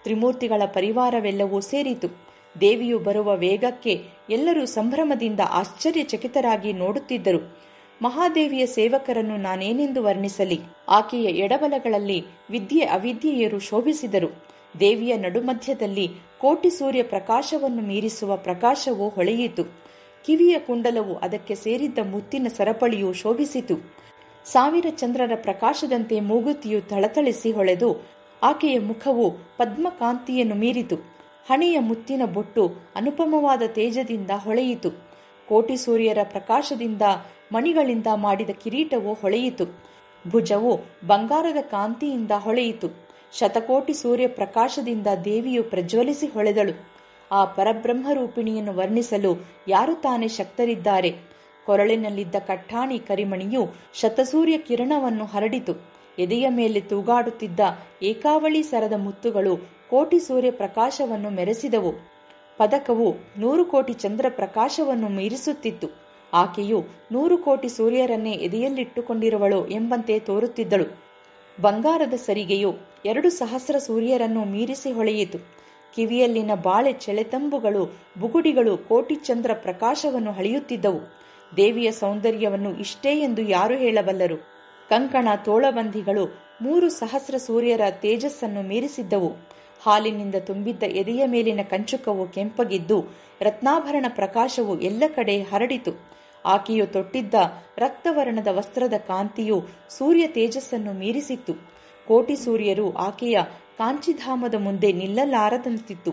ತ್ರಿಮೂರ್ತಿಗಳ ಪರಿವಾರವೆಲ್ಲವೂ ಸೇರಿತು ದೇವಿಯು ಬರುವ ವೇಗಕ್ಕೆ ಎಲ್ಲರೂ ಸಂಭ್ರಮದಿಂದ ಆಶ್ಚರ್ಯಚಕಿತರಾಗಿ ನೋಡುತ್ತಿದ್ದರು ಮಹಾದೇವಿಯ ಸೇವಕರನ್ನು ನಾನೇನೆಂದು ವರ್ಣಿಸಲಿ ಆಕೆಯ ಎಡಬಲಗಳಲ್ಲಿ ವಿದ್ಯೆ ಅವಿದ್ಯೆಯರು ಶೋಭಿಸಿದರು ದೇವಿಯ ನಡುಮಧ್ಯದಲ್ಲಿ ಕೋಟಿ ಸೂರ್ಯ ಪ್ರಕಾಶವನ್ನು ಮೀರಿಸುವ ಪ್ರಕಾಶವು ಹೊಳೆಯಿತು ಕಿವಿಯ ಕುಂಡಲವು ಅದಕ್ಕೆ ಸೇರಿದ್ದ ಮುತ್ತಿನ ಸರಪಳಿಯು ಶೋಭಿಸಿತು ಸಾವಿರ ಚಂದ್ರರ ಪ್ರಕಾಶದಂತೆ ಮೂಗುತಿಯು ಥಳಥಳಿಸಿ ಹೊಳೆದು ಆಕೆಯ ಮುಖವು ಪದ್ಮಕಾಂತಿಯನ್ನು ಮೀರಿತು ಹಣೆಯ ಮುತ್ತಿನ ಬೊಟ್ಟು ಅನುಪಮವಾದ ತೇಜದಿಂದ ಹೊಳೆಯಿತು ಕೋಟಿ ಸೂರ್ಯರ ಪ್ರಕಾಶದಿಂದ ಮಣಿಗಳಿಂದ ಮಾಡಿದ ಕಿರೀಟವು ಹೊಳೆಯಿತು ಭುಜವು ಬಂಗಾರದ ಕಾಂತಿಯಿಂದ ಹೊಳೆಯಿತು ಶತಕೋಟಿ ಸೂರ್ಯ ಪ್ರಕಾಶದಿಂದ ದೇವಿಯು ಪ್ರಜ್ವಲಿಸಿ ಹೊಳೆದಳು ಆ ಪರಬ್ರಹ್ಮರೂಪಿಣಿಯನ್ನು ವರ್ಣಿಸಲು ಯಾರು ತಾನೇ ಶಕ್ತರಿದ್ದಾರೆ ಕೊರಳಿನಲ್ಲಿದ್ದ ಕಟ್ಟಾಣಿ ಕರಿಮಣಿಯು ಶತಸೂರ್ಯ ಕಿರಣವನ್ನು ಹರಡಿತು ಎದೆಯ ಮೇಲೆ ತೂಗಾಡುತ್ತಿದ್ದ ಏಕಾವಳಿ ಸರದ ಮುತ್ತುಗಳು ಕೋಟಿ ಸೂರ್ಯ ಪ್ರಕಾಶವನ್ನು ಮೆರೆಸಿದವು ಪದಕವು ನೂರು ಕೋಟಿ ಚಂದ್ರ ಪ್ರಕಾಶವನ್ನು ಮೀರಿಸುತ್ತಿತ್ತು ಆಕೆಯು ನೂರು ಕೋಟಿ ಸೂರ್ಯರನ್ನೇ ಎದೆಯಲ್ಲಿಟ್ಟುಕೊಂಡಿರುವಳು ಎಂಬಂತೆ ತೋರುತ್ತಿದ್ದಳು ಬಂಗಾರದ ಸರಿಗೆಯು ಎರಡು ಸಹಸ್ರ ಸೂರ್ಯರನ್ನು ಮೀರಿಸಿ ಹೊಳೆಯಿತು ಕಿವಿಯಲ್ಲಿನ ಬಾಳೆ ಚೆಳೆತಂಬುಗಳು ಬುಗುಡಿಗಳು ಕೋಟಿ ಚಂದ್ರ ಪ್ರಕಾಶವನ್ನು ಹಳೆಯುತ್ತಿದ್ದವು ದೇವಿಯ ಸೌಂದರ್ಯವನ್ನು ಇಷ್ಟೇ ಎಂದು ಯಾರು ಹೇಳಬಲ್ಲರು ಕಂಕಣ ತೋಳಬಂದಿಗಳು ಮೂರು ಸಹಸ್ರ ಸೂರ್ಯರ ತೇಜಸ್ಸನ್ನು ಮೀರಿಸಿದ್ದವು ಹಾಲಿನಿಂದ ತುಂಬಿದ್ದ ಎದೆಯ ಮೇಲಿನ ಕಂಚುಕವು ಕೆಂಪಗಿದ್ದು ರತ್ನಾಭರಣ ಪ್ರಕಾಶವು ಎಲ್ಲ ಕಡೆ ಹರಡಿತು ಆಕೆಯು ತೊಟ್ಟಿದ್ದ ರಕ್ತವರ್ಣದ ವಸ್ತ್ರದ ಕಾಂತಿಯು ಸೂರ್ಯ ತೇಜಸ್ಸನ್ನು ಮೀರಿಸಿತ್ತು ಕೋಟಿ ಸೂರ್ಯರು ಆಕೆಯ ಕಾಂಚಿಧಾಮದ ಮುಂದೆ ನಿಲ್ಲಲಾರದಂತಿತ್ತು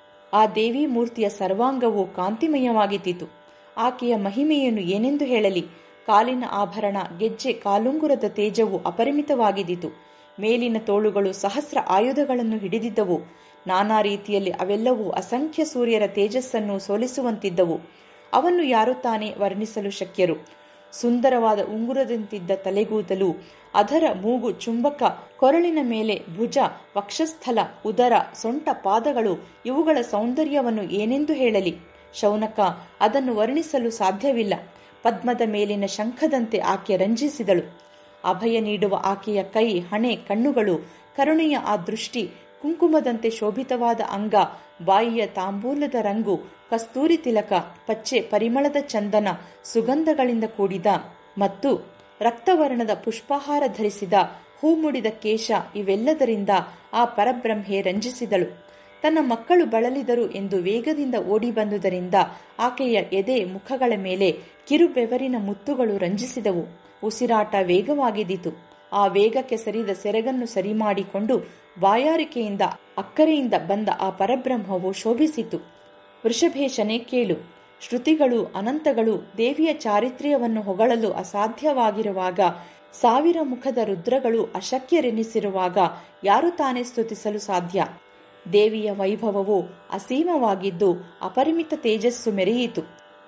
ಆ ದೇವಿ ಮೂರ್ತಿಯ ಸರ್ವಾಂಗವು ಕಾಂತಿಮಯವಾಗಿದ್ದಿತು ಆಕೆಯ ಮಹಿಮೆಯನ್ನು ಏನೆಂದು ಹೇಳಲಿ ಕಾಲಿನ ಆಭರಣ ಗೆಜ್ಜೆ ಕಾಲುಂಗುರದ ತೇಜವು ಅಪರಿಮಿತವಾಗಿದ್ದಿತು ಮೇಲಿನ ತೋಳುಗಳು ಸಹಸ್ರ ಆಯುಧಗಳನ್ನು ಹಿಡಿದಿದ್ದವು ನಾನಾ ರೀತಿಯಲ್ಲಿ ಅವೆಲ್ಲವೂ ಅಸಂಖ್ಯ ಸೂರ್ಯರ ತೇಜಸ್ಸನ್ನು ಸೋಲಿಸುವಂತಿದ್ದವು ಅವನ್ನು ಯಾರು ತಾನೇ ವರ್ಣಿಸಲು ಶಕ್ಯರು ಸುಂದರವಾದ ಉಂಗುರದಂತಿದ್ದ ತಲೆಗೂದಲು ಅದರ ಮೂಗು ಚುಂಬಕ ಕೊರಳಿನ ಮೇಲೆ ಭುಜ ವಕ್ಷಸ್ಥಲ ಉದರ ಸೊಂಟ ಪಾದಗಳು ಇವುಗಳ ಸೌಂದರ್ಯವನ್ನು ಏನೆಂದು ಹೇಳಲಿ ಶೌನಕ ಅದನ್ನು ವರ್ಣಿಸಲು ಸಾಧ್ಯವಿಲ್ಲ ಪದ್ಮದ ಮೇಲಿನ ಶಂಖದಂತೆ ಆಕೆ ರಂಜಿಸಿದಳು ಅಭಯ ನೀಡುವ ಆಕೆಯ ಕೈ ಹಣೆ ಕಣ್ಣುಗಳು ಕರುಣೆಯ ಆ ದೃಷ್ಟಿ ಕುಂಕುಮದಂತೆ ಶೋಭಿತವಾದ ಅಂಗ ಬಾಯಿಯ ತಾಂಬೂಲದ ರಂಗು ಕಸ್ತೂರಿ ತಿಲಕ ಪಚ್ಚೆ ಪರಿಮಳದ ಚಂದನ ಸುಗಂಧಗಳಿಂದ ಕೂಡಿದ ಮತ್ತು ರಕ್ತವರ್ಣದ ಪುಷ್ಪಹಾರ ಧರಿಸಿದ ಹೂಮುಡಿದ ಕೇಶ ಇವೆಲ್ಲದರಿಂದ ಆ ಪರಬ್ರಹ್ಮೆ ರಂಜಿಸಿದಳು ತನ್ನ ಮಕ್ಕಳು ಬಳಲಿದರು ಎಂದು ವೇಗದಿಂದ ಓಡಿ ಬಂದುದರಿಂದ ಆಕೆಯ ಎದೆ ಮುಖಗಳ ಮೇಲೆ ಕಿರುಬೆವರಿನ ಮುತ್ತುಗಳು ರಂಜಿಸಿದವು ಉಸಿರಾಟ ವೇಗವಾಗಿದ್ದಿತು ಆ ವೇಗಕ್ಕೆ ಸರಿದ ಸೆರಗನ್ನು ಸರಿಮಾಡಿಕೊಂಡು ಬಾಯಾರಿಕೆಯಿಂದ ಅಕ್ಕರೆಯಿಂದ ಬಂದ ಆ ಪರಬ್ರಹ್ಮವು ಶೋಭಿಸಿತು ವೃಷಭೇಶನೆ ಕೇಳು ಶ್ರುತಿಗಳು ಅನಂತಗಳು ದೇವಿಯ ಚಾರಿತ್ರ್ಯವನ್ನು ಹೊಗಳಲು ಅಸಾಧ್ಯವಾಗಿರುವಾಗ ಸಾವಿರ ಮುಖದ ರುದ್ರಗಳು ಅಶಕ್ಯರೆನಿಸಿರುವಾಗ ಯಾರು ತಾನೇ ಸ್ತುತಿಸಲು ಸಾಧ್ಯ ದೇವಿಯ ವೈಭವವು ಅಸೀಮವಾಗಿದ್ದು ಅಪರಿಮಿತ ತೇಜಸ್ಸು ಮೆರೆಯಿತು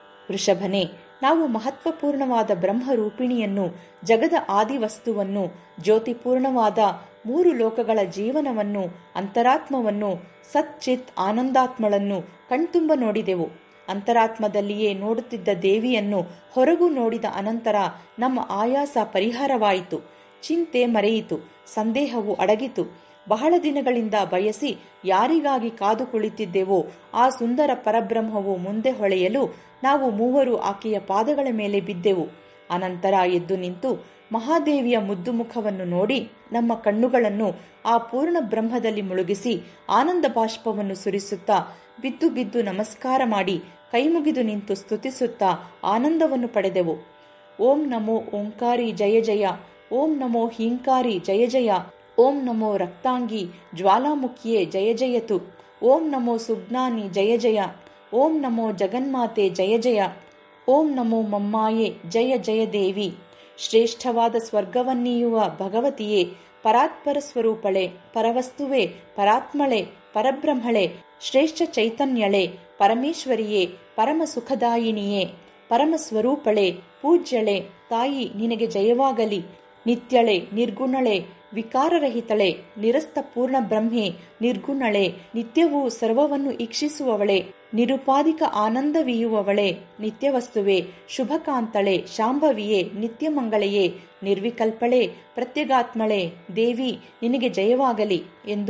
ವೃಷಭನೆ ನಾವು ಮಹತ್ವಪೂರ್ಣವಾದ ಬ್ರಹ್ಮರೂಪಿಣಿಯನ್ನು ಜಗದ ಆದಿವಸ್ತುವನ್ನು ಜ್ಯೋತಿಪೂರ್ಣವಾದ ಮೂರು ಲೋಕಗಳ ಜೀವನವನ್ನು ಅಂತರಾತ್ಮವನ್ನು ಸಚ್ಚಿತ್ ಆನಂದಾತ್ಮಳನ್ನು ಕಣ್ತುಂಬ ನೋಡಿದೆವು ಅಂತರಾತ್ಮದಲ್ಲಿಯೇ ನೋಡುತ್ತಿದ್ದ ದೇವಿಯನ್ನು ಹೊರಗು ನೋಡಿದ ಅನಂತರ ನಮ್ಮ ಆಯಾಸ ಪರಿಹಾರವಾಯಿತು ಚಿಂತೆ ಮರೆಯಿತು ಸಂದೇಹವು ಅಡಗಿತು ಬಹಳ ದಿನಗಳಿಂದ ಬಯಸಿ ಯಾರಿಗಾಗಿ ಕಾದು ಕುಳಿತಿದ್ದೆವೋ ಆ ಸುಂದರ ಪರಬ್ರಹ್ಮವು ಮುಂದೆ ಹೊಳೆಯಲು ನಾವು ಮೂವರು ಆಕೆಯ ಪಾದಗಳ ಮೇಲೆ ಬಿದ್ದೆವು ಅನಂತರ ಎದ್ದು ನಿಂತು ಮಹಾದೇವಿಯ ಮುದ್ದು ಮುಖವನ್ನು ನೋಡಿ ನಮ್ಮ ಕಣ್ಣುಗಳನ್ನು ಆ ಪೂರ್ಣ ಬ್ರಹ್ಮದಲ್ಲಿ ಮುಳುಗಿಸಿ ಆನಂದ ಬಾಷ್ಪವನ್ನು ಸುರಿಸುತ್ತಾ ಬಿದ್ದು ಬಿದ್ದು ನಮಸ್ಕಾರ ಮಾಡಿ ಕೈಮುಗಿದು ನಿಂತು ಸ್ತುತಿಸುತ್ತಾ ಆನಂದವನ್ನು ಪಡೆದೆವು ಓಂ ನಮೋ ಓಂಕಾರಿ ಜಯ ಜಯ ಓಂ ನಮೋ ಹೀಂಕಾರಿ ಜಯ ಜಯ ಓಂ ನಮೋ ರಕ್ತಾಂಗಿ ಜ್ವಾಲಾಮುಖಿಯೇ ಜಯ ಜಯತು ಓಂ ನಮೋ ಸುಜ್ಞಾನಿ ಜಯ ಜಯ ಓಂ ನಮೋ ಜಗನ್ಮಾತೆ ಜಯ ಜಯ ಓಂ ನಮೋ ಮಮ್ಮಾಯೆ ಜಯ ಜಯ ದೇವಿ ಶ್ರೇಷ್ಠವಾದ ಸ್ವರ್ಗವನ್ನೀಯುವ ಭಗವತಿಯೇ ಪರಾತ್ಪರ ಸ್ವರೂಪಳೆ ಪರವಸ್ತುವೆ ಪರಾತ್ಮಳೆ ಪರಬ್ರಹ್ಮಳೆ ಶ್ರೇಷ್ಠ ಚೈತನ್ಯಳೆ ಪರಮೇಶ್ವರಿಯೇ ಪರಮ ಸುಖದಾಯಿನಿಯೇ ಪರಮ ಸ್ವರೂಪಳೆ ಪೂಜ್ಯಳೆ ತಾಯಿ ನಿನಗೆ ಜಯವಾಗಲಿ ನಿತ್ಯಳೆ ನಿರ್ಗುಣಳೆ ವಿಕಾರರಹಿತಳೆ ನಿರಸ್ತ ಪೂರ್ಣ ಬ್ರಹ್ಮೆ ನಿರ್ಗುಣಳೆ ನಿತ್ಯವೂ ಸರ್ವವನ್ನು ಈಕ್ಷಿಸುವವಳೆ ನಿರುಪಾಧಿಕ ಆನಂದವೀಯುವವಳೆ ನಿತ್ಯವಸ್ತುವೆ ಶುಭಕಾಂತಳೆ ಶಾಂಭವಿಯೇ ನಿತ್ಯಮಂಗಳೆಯೇ ನಿರ್ವಿಕಲ್ಪಳೆ ಪ್ರತ್ಯಗಾತ್ಮಳೆ ದೇವಿ ನಿನಗೆ ಜಯವಾಗಲಿ ಎಂದು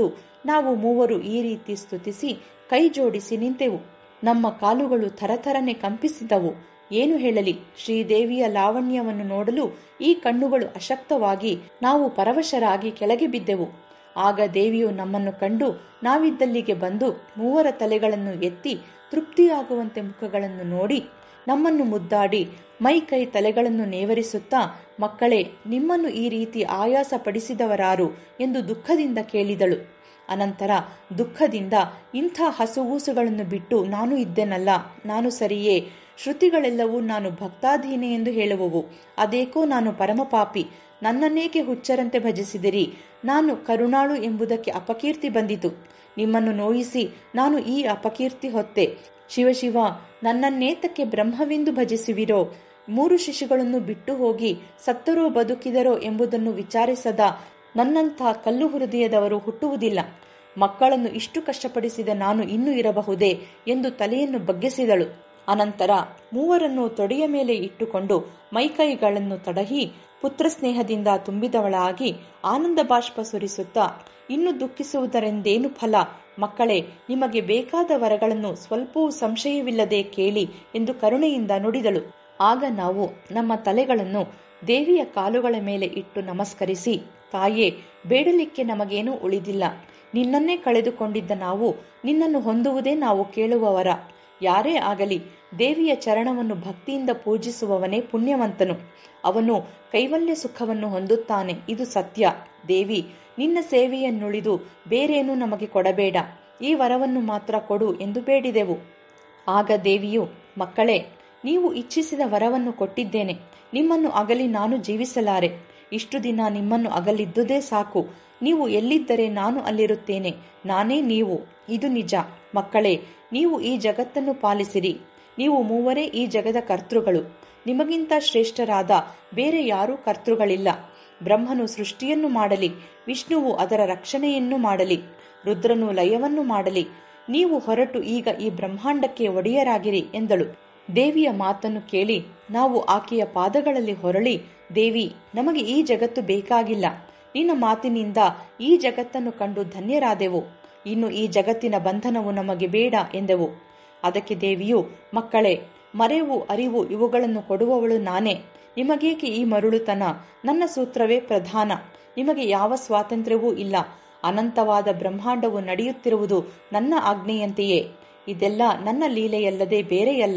ನಾವು ಮೂವರು ಈ ರೀತಿ ಸ್ತುತಿಸಿ ಕೈ ಜೋಡಿಸಿ ನಿಂತೆವು ನಮ್ಮ ಕಾಲುಗಳು ಥರಥರನೆ ಕಂಪಿಸಿದವು ಏನು ಹೇಳಲಿ ಶ್ರೀದೇವಿಯ ಲಾವಣ್ಯವನ್ನು ನೋಡಲು ಈ ಕಣ್ಣುಗಳು ಅಶಕ್ತವಾಗಿ ನಾವು ಪರವಶರಾಗಿ ಕೆಳಗೆ ಬಿದ್ದೆವು ಆಗ ದೇವಿಯು ನಮ್ಮನ್ನು ಕಂಡು ನಾವಿದ್ದಲ್ಲಿಗೆ ಬಂದು ಮೂವರ ತಲೆಗಳನ್ನು ಎತ್ತಿ ತೃಪ್ತಿಯಾಗುವಂತೆ ಮುಖಗಳನ್ನು ನೋಡಿ ನಮ್ಮನ್ನು ಮುದ್ದಾಡಿ ಮೈ ಕೈ ತಲೆಗಳನ್ನು ನೇವರಿಸುತ್ತಾ ಮಕ್ಕಳೇ ನಿಮ್ಮನ್ನು ಈ ರೀತಿ ಆಯಾಸ ಪಡಿಸಿದವರಾರು ಎಂದು ದುಃಖದಿಂದ ಕೇಳಿದಳು ಅನಂತರ ದುಃಖದಿಂದ ಇಂಥ ಹಸುಗೂಸುಗಳನ್ನು ಬಿಟ್ಟು ನಾನು ಇದ್ದೆನಲ್ಲ ನಾನು ಸರಿಯೇ ಶ್ರುತಿಗಳೆಲ್ಲವೂ ನಾನು ಭಕ್ತಾಧೀನೆ ಎಂದು ಹೇಳುವವು ಅದೇಕೋ ನಾನು ಪರಮಪಾಪಿ ನನ್ನನ್ನೇಕೆ ಹುಚ್ಚರಂತೆ ಭಜಿಸಿದಿರಿ ನಾನು ಕರುಣಾಳು ಎಂಬುದಕ್ಕೆ ಅಪಕೀರ್ತಿ ಬಂದಿತು ನಿಮ್ಮನ್ನು ನೋಯಿಸಿ ನಾನು ಈ ಅಪಕೀರ್ತಿ ಹೊತ್ತೆ ಶಿವಶಿವ ನನ್ನನ್ನೇತಕ್ಕೆ ಬ್ರಹ್ಮವೆಂದು ಭಜಿಸುವಿರೋ ಮೂರು ಶಿಶುಗಳನ್ನು ಬಿಟ್ಟು ಹೋಗಿ ಸತ್ತರೋ ಬದುಕಿದರೋ ಎಂಬುದನ್ನು ವಿಚಾರಿಸದ ನನ್ನಂಥ ಕಲ್ಲು ಹೃದಯದವರು ಹುಟ್ಟುವುದಿಲ್ಲ ಮಕ್ಕಳನ್ನು ಇಷ್ಟು ಕಷ್ಟಪಡಿಸಿದ ನಾನು ಇನ್ನೂ ಇರಬಹುದೇ ಎಂದು ತಲೆಯನ್ನು ಬಗ್ಗಿಸಿದಳು ಅನಂತರ ಮೂವರನ್ನು ತೊಡೆಯ ಮೇಲೆ ಇಟ್ಟುಕೊಂಡು ಮೈಕೈಗಳನ್ನು ತಡಹಿ ಪುತ್ರ ಸ್ನೇಹದಿಂದ ತುಂಬಿದವಳಾಗಿ ಆನಂದ ಬಾಷ್ಪ ಸುರಿಸುತ್ತಾ ಇನ್ನು ದುಃಖಿಸುವುದರೆಂದೇನು ಫಲ ಮಕ್ಕಳೇ ನಿಮಗೆ ಬೇಕಾದ ವರಗಳನ್ನು ಸ್ವಲ್ಪವೂ ಸಂಶಯವಿಲ್ಲದೆ ಕೇಳಿ ಎಂದು ಕರುಣೆಯಿಂದ ನುಡಿದಳು ಆಗ ನಾವು ನಮ್ಮ ತಲೆಗಳನ್ನು ದೇವಿಯ ಕಾಲುಗಳ ಮೇಲೆ ಇಟ್ಟು ನಮಸ್ಕರಿಸಿ ತಾಯೇ ಬೇಡಲಿಕ್ಕೆ ನಮಗೇನೂ ಉಳಿದಿಲ್ಲ ನಿನ್ನನ್ನೇ ಕಳೆದುಕೊಂಡಿದ್ದ ನಾವು ನಿನ್ನನ್ನು ಹೊಂದುವುದೇ ನಾವು ಕೇಳುವವರ ಯಾರೇ ಆಗಲಿ ದೇವಿಯ ಚರಣವನ್ನು ಭಕ್ತಿಯಿಂದ ಪೂಜಿಸುವವನೇ ಪುಣ್ಯವಂತನು ಅವನು ಕೈವಲ್ಯ ಸುಖವನ್ನು ಹೊಂದುತ್ತಾನೆ ಇದು ಸತ್ಯ ದೇವಿ ನಿನ್ನ ಸೇವೆಯನ್ನುಳಿದು ಬೇರೇನೂ ನಮಗೆ ಕೊಡಬೇಡ ಈ ವರವನ್ನು ಮಾತ್ರ ಕೊಡು ಎಂದು ಬೇಡಿದೆವು ಆಗ ದೇವಿಯು ಮಕ್ಕಳೇ ನೀವು ಇಚ್ಛಿಸಿದ ವರವನ್ನು ಕೊಟ್ಟಿದ್ದೇನೆ ನಿಮ್ಮನ್ನು ಅಗಲಿ ನಾನು ಜೀವಿಸಲಾರೆ ಇಷ್ಟು ದಿನ ನಿಮ್ಮನ್ನು ಅಗಲಿದ್ದುದೇ ಸಾಕು ನೀವು ಎಲ್ಲಿದ್ದರೆ ನಾನು ಅಲ್ಲಿರುತ್ತೇನೆ ನಾನೇ ನೀವು ಇದು ನಿಜ ಮಕ್ಕಳೇ ನೀವು ಈ ಜಗತ್ತನ್ನು ಪಾಲಿಸಿರಿ ನೀವು ಮೂವರೇ ಈ ಜಗದ ಕರ್ತೃಗಳು ನಿಮಗಿಂತ ಶ್ರೇಷ್ಠರಾದ ಬೇರೆ ಯಾರೂ ಕರ್ತೃಗಳಿಲ್ಲ ಬ್ರಹ್ಮನು ಸೃಷ್ಟಿಯನ್ನು ಮಾಡಲಿ ವಿಷ್ಣುವು ಅದರ ರಕ್ಷಣೆಯನ್ನು ಮಾಡಲಿ ರುದ್ರನು ಲಯವನ್ನು ಮಾಡಲಿ ನೀವು ಹೊರಟು ಈಗ ಈ ಬ್ರಹ್ಮಾಂಡಕ್ಕೆ ಒಡೆಯರಾಗಿರಿ ಎಂದಳು ದೇವಿಯ ಮಾತನ್ನು ಕೇಳಿ ನಾವು ಆಕೆಯ ಪಾದಗಳಲ್ಲಿ ಹೊರಳಿ ದೇವಿ ನಮಗೆ ಈ ಜಗತ್ತು ಬೇಕಾಗಿಲ್ಲ ನಿನ್ನ ಮಾತಿನಿಂದ ಈ ಜಗತ್ತನ್ನು ಕಂಡು ಧನ್ಯರಾದೆವು ಇನ್ನು ಈ ಜಗತ್ತಿನ ಬಂಧನವು ನಮಗೆ ಬೇಡ ಎಂದೆವು ಅದಕ್ಕೆ ದೇವಿಯು ಮಕ್ಕಳೇ ಮರೆವು ಅರಿವು ಇವುಗಳನ್ನು ಕೊಡುವವಳು ನಾನೇ ನಿಮಗೇಕೆ ಈ ಮರುಳುತನ ನನ್ನ ಸೂತ್ರವೇ ಪ್ರಧಾನ ನಿಮಗೆ ಯಾವ ಸ್ವಾತಂತ್ರ್ಯವೂ ಇಲ್ಲ ಅನಂತವಾದ ಬ್ರಹ್ಮಾಂಡವು ನಡೆಯುತ್ತಿರುವುದು ನನ್ನ ಆಜ್ಞೆಯಂತೆಯೇ ಇದೆಲ್ಲ ನನ್ನ ಲೀಲೆಯಲ್ಲದೆ ಬೇರೆಯಲ್ಲ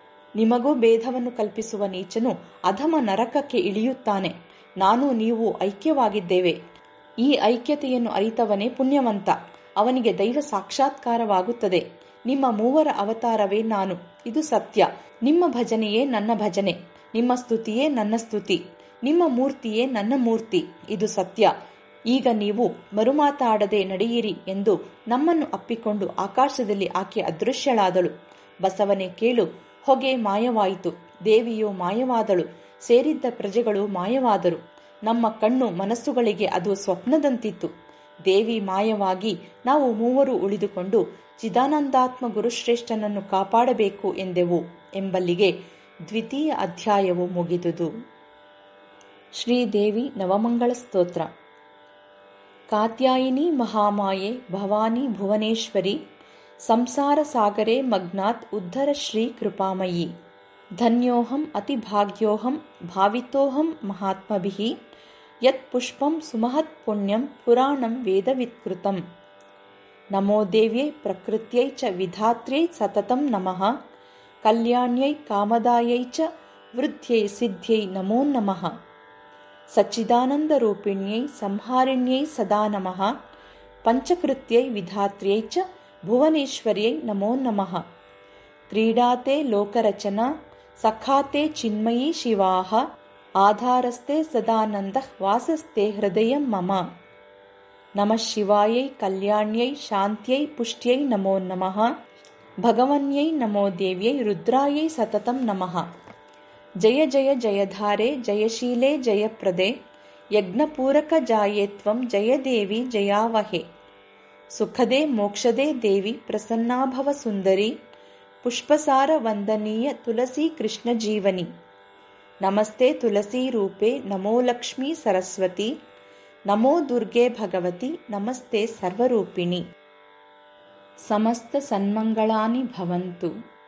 ನಿಮಗೂ ಭೇದವನ್ನು ಕಲ್ಪಿಸುವ ನೀಚನು ಅಧಮ ನರಕಕ್ಕೆ ಇಳಿಯುತ್ತಾನೆ ನಾನು ನೀವು ಐಕ್ಯವಾಗಿದ್ದೇವೆ ಈ ಐಕ್ಯತೆಯನ್ನು ಅರಿತವನೇ ಪುಣ್ಯವಂತ ಅವನಿಗೆ ದೈವ ಸಾಕ್ಷಾತ್ಕಾರವಾಗುತ್ತದೆ ನಿಮ್ಮ ಮೂವರ ಅವತಾರವೇ ನಾನು ಇದು ಸತ್ಯ ನಿಮ್ಮ ಭಜನೆಯೇ ನನ್ನ ಭಜನೆ ನಿಮ್ಮ ಸ್ತುತಿಯೇ ನನ್ನ ಸ್ತುತಿ ನಿಮ್ಮ ಮೂರ್ತಿಯೇ ನನ್ನ ಮೂರ್ತಿ ಇದು ಸತ್ಯ ಈಗ ನೀವು ಮರುಮಾತಾಡದೆ ನಡೆಯಿರಿ ಎಂದು ನಮ್ಮನ್ನು ಅಪ್ಪಿಕೊಂಡು ಆಕಾಶದಲ್ಲಿ ಆಕೆ ಅದೃಶ್ಯಳಾದಳು ಬಸವನೇ ಕೇಳು ಹೊಗೆ ಮಾಯವಾಯಿತು ದೇವಿಯು ಮಾಯವಾದಳು ಸೇರಿದ್ದ ಪ್ರಜೆಗಳು ಮಾಯವಾದರು ನಮ್ಮ ಕಣ್ಣು ಮನಸ್ಸುಗಳಿಗೆ ಅದು ಸ್ವಪ್ನದಂತಿತ್ತು ದೇವಿ ಮಾಯವಾಗಿ ನಾವು ಮೂವರು ಉಳಿದುಕೊಂಡು ಚಿದಾನಂದಾತ್ಮ ಗುರುಶ್ರೇಷ್ಠನನ್ನು ಕಾಪಾಡಬೇಕು ಎಂದೆವು ಎಂಬಲ್ಲಿಗೆ ದ್ವಿತೀಯ ಅಧ್ಯಾಯವು ಮುಗಿದುದು ಶ್ರೀದೇವಿ ನವಮಂಗಳ ಸ್ತೋತ್ರ ಕಾತ್ಯಾಯಿನಿ ಮಹಾಮಾಯೆ ಭವಾನಿ ಭುವನೇಶ್ವರಿ ಸಂಸಾರ ಸಾಗರೆ ಮಗ್ನಾತ್ ಉದ್ಧರ ಶ್ರೀ ಕೃಪಾಮಯಿ ಧನ್ಯೋಹಂ ಅತಿ ಭಾಗ್ಯೋಹಂ ಭಾವಿತೋಹಂ ಮಹಾತ್ಮಭಿಃ ಯತ್ ಪುಷ್ಪಂ ಸುಮಹತ್ ಪುಣ್ಯಂ ಪುರಾಣಂ ವೇದವಿತ್ಕೃತಂ ನಮೋ ದೇವ್ಯೈ ಪ್ರಕೃತ್ಯೈ ಚ ವಿಧಾತ್ರ್ಯೈ ಸತತಂ ನಮಃ ಕಲ್ಯಾಣ್ಯೈ ಕಾಮದಾಯೈ ಚ ವೃದ್ಧ್ಯೈ ಸಿದ್ಧ್ಯೈ ನಮೋ ನಮಃ ಸಚ್ಚಿದಾನಂದರೂಪಿಣ್ಯೈ ಸಂಹಾರಿಣ್ಯೈ ಸದಾ ನಮಃ ಪಂಚಕೃತ್ಯೈ ವಿಧಾತ್ರ್ಯೈ ಚ ಭುವನೇಶ್ವರ್ಯೈ ನಮೋ ನಮಃ ಕ್ರೀಡಾತೆ ಲೋಕರಚನಾ ಸಖಾತೆ ಚಿನ್ಮಯೀ ಶಿವಾಹ ಆಧಾರಸ್ತೆ ಸದಾನಂದ ವಾಸಸ್ತೆ ಹೃದಯಂ ಮಮ ನಮಃ ಶಿವಾಯೈ ಕಲ್ಯಾಣ್ಯೈ ಶಾಂತ್ಯೈ ಪುಷ್ಟ್ಯೈ ನಮೋ ನಮಃ ಭಗವನ್ಯೈ ನಮೋ ದೇವ್ಯೈ ರುದ್ರಾಯೈ ಸತತಂ ನಮಃ ಜಯ ಜಯ ಜಯಧಾರೆ ಜಯಶೀಲೆ ಜಯಪ್ರದೆ ಯಜ್ಞಪೂರಕ ಜಾಯೇ ತ್ವಂ ಜಯ ದೇವಿ ಜಯಾವಹೆ ಸುಖದೇ ಮೋಕ್ಷದೇ ದೇವಿ ಪ್ರಸನ್ನಾಭವ ಸುಂದರಿ ಪುಷ್ಪಸಾರ ವಂದನೀಯ ತುಳಸಿ ಕೃಷ್ಣ ಜೀವನಿ ನಮಸ್ತೆ ತುಳಸಿ ರೂಪೆ ನಮೋ ಲಕ್ಷ್ಮೀ ಸರಸ್ವತಿ ನಮೋ ದುರ್ಗೆ ಭಗವತಿ ನಮಸ್ತೆ ಸರ್ವರೂಪಿಣಿ ಸಮಸ್ತ ಸನ್ಮಂಗಳಾನಿ ಭವಂತು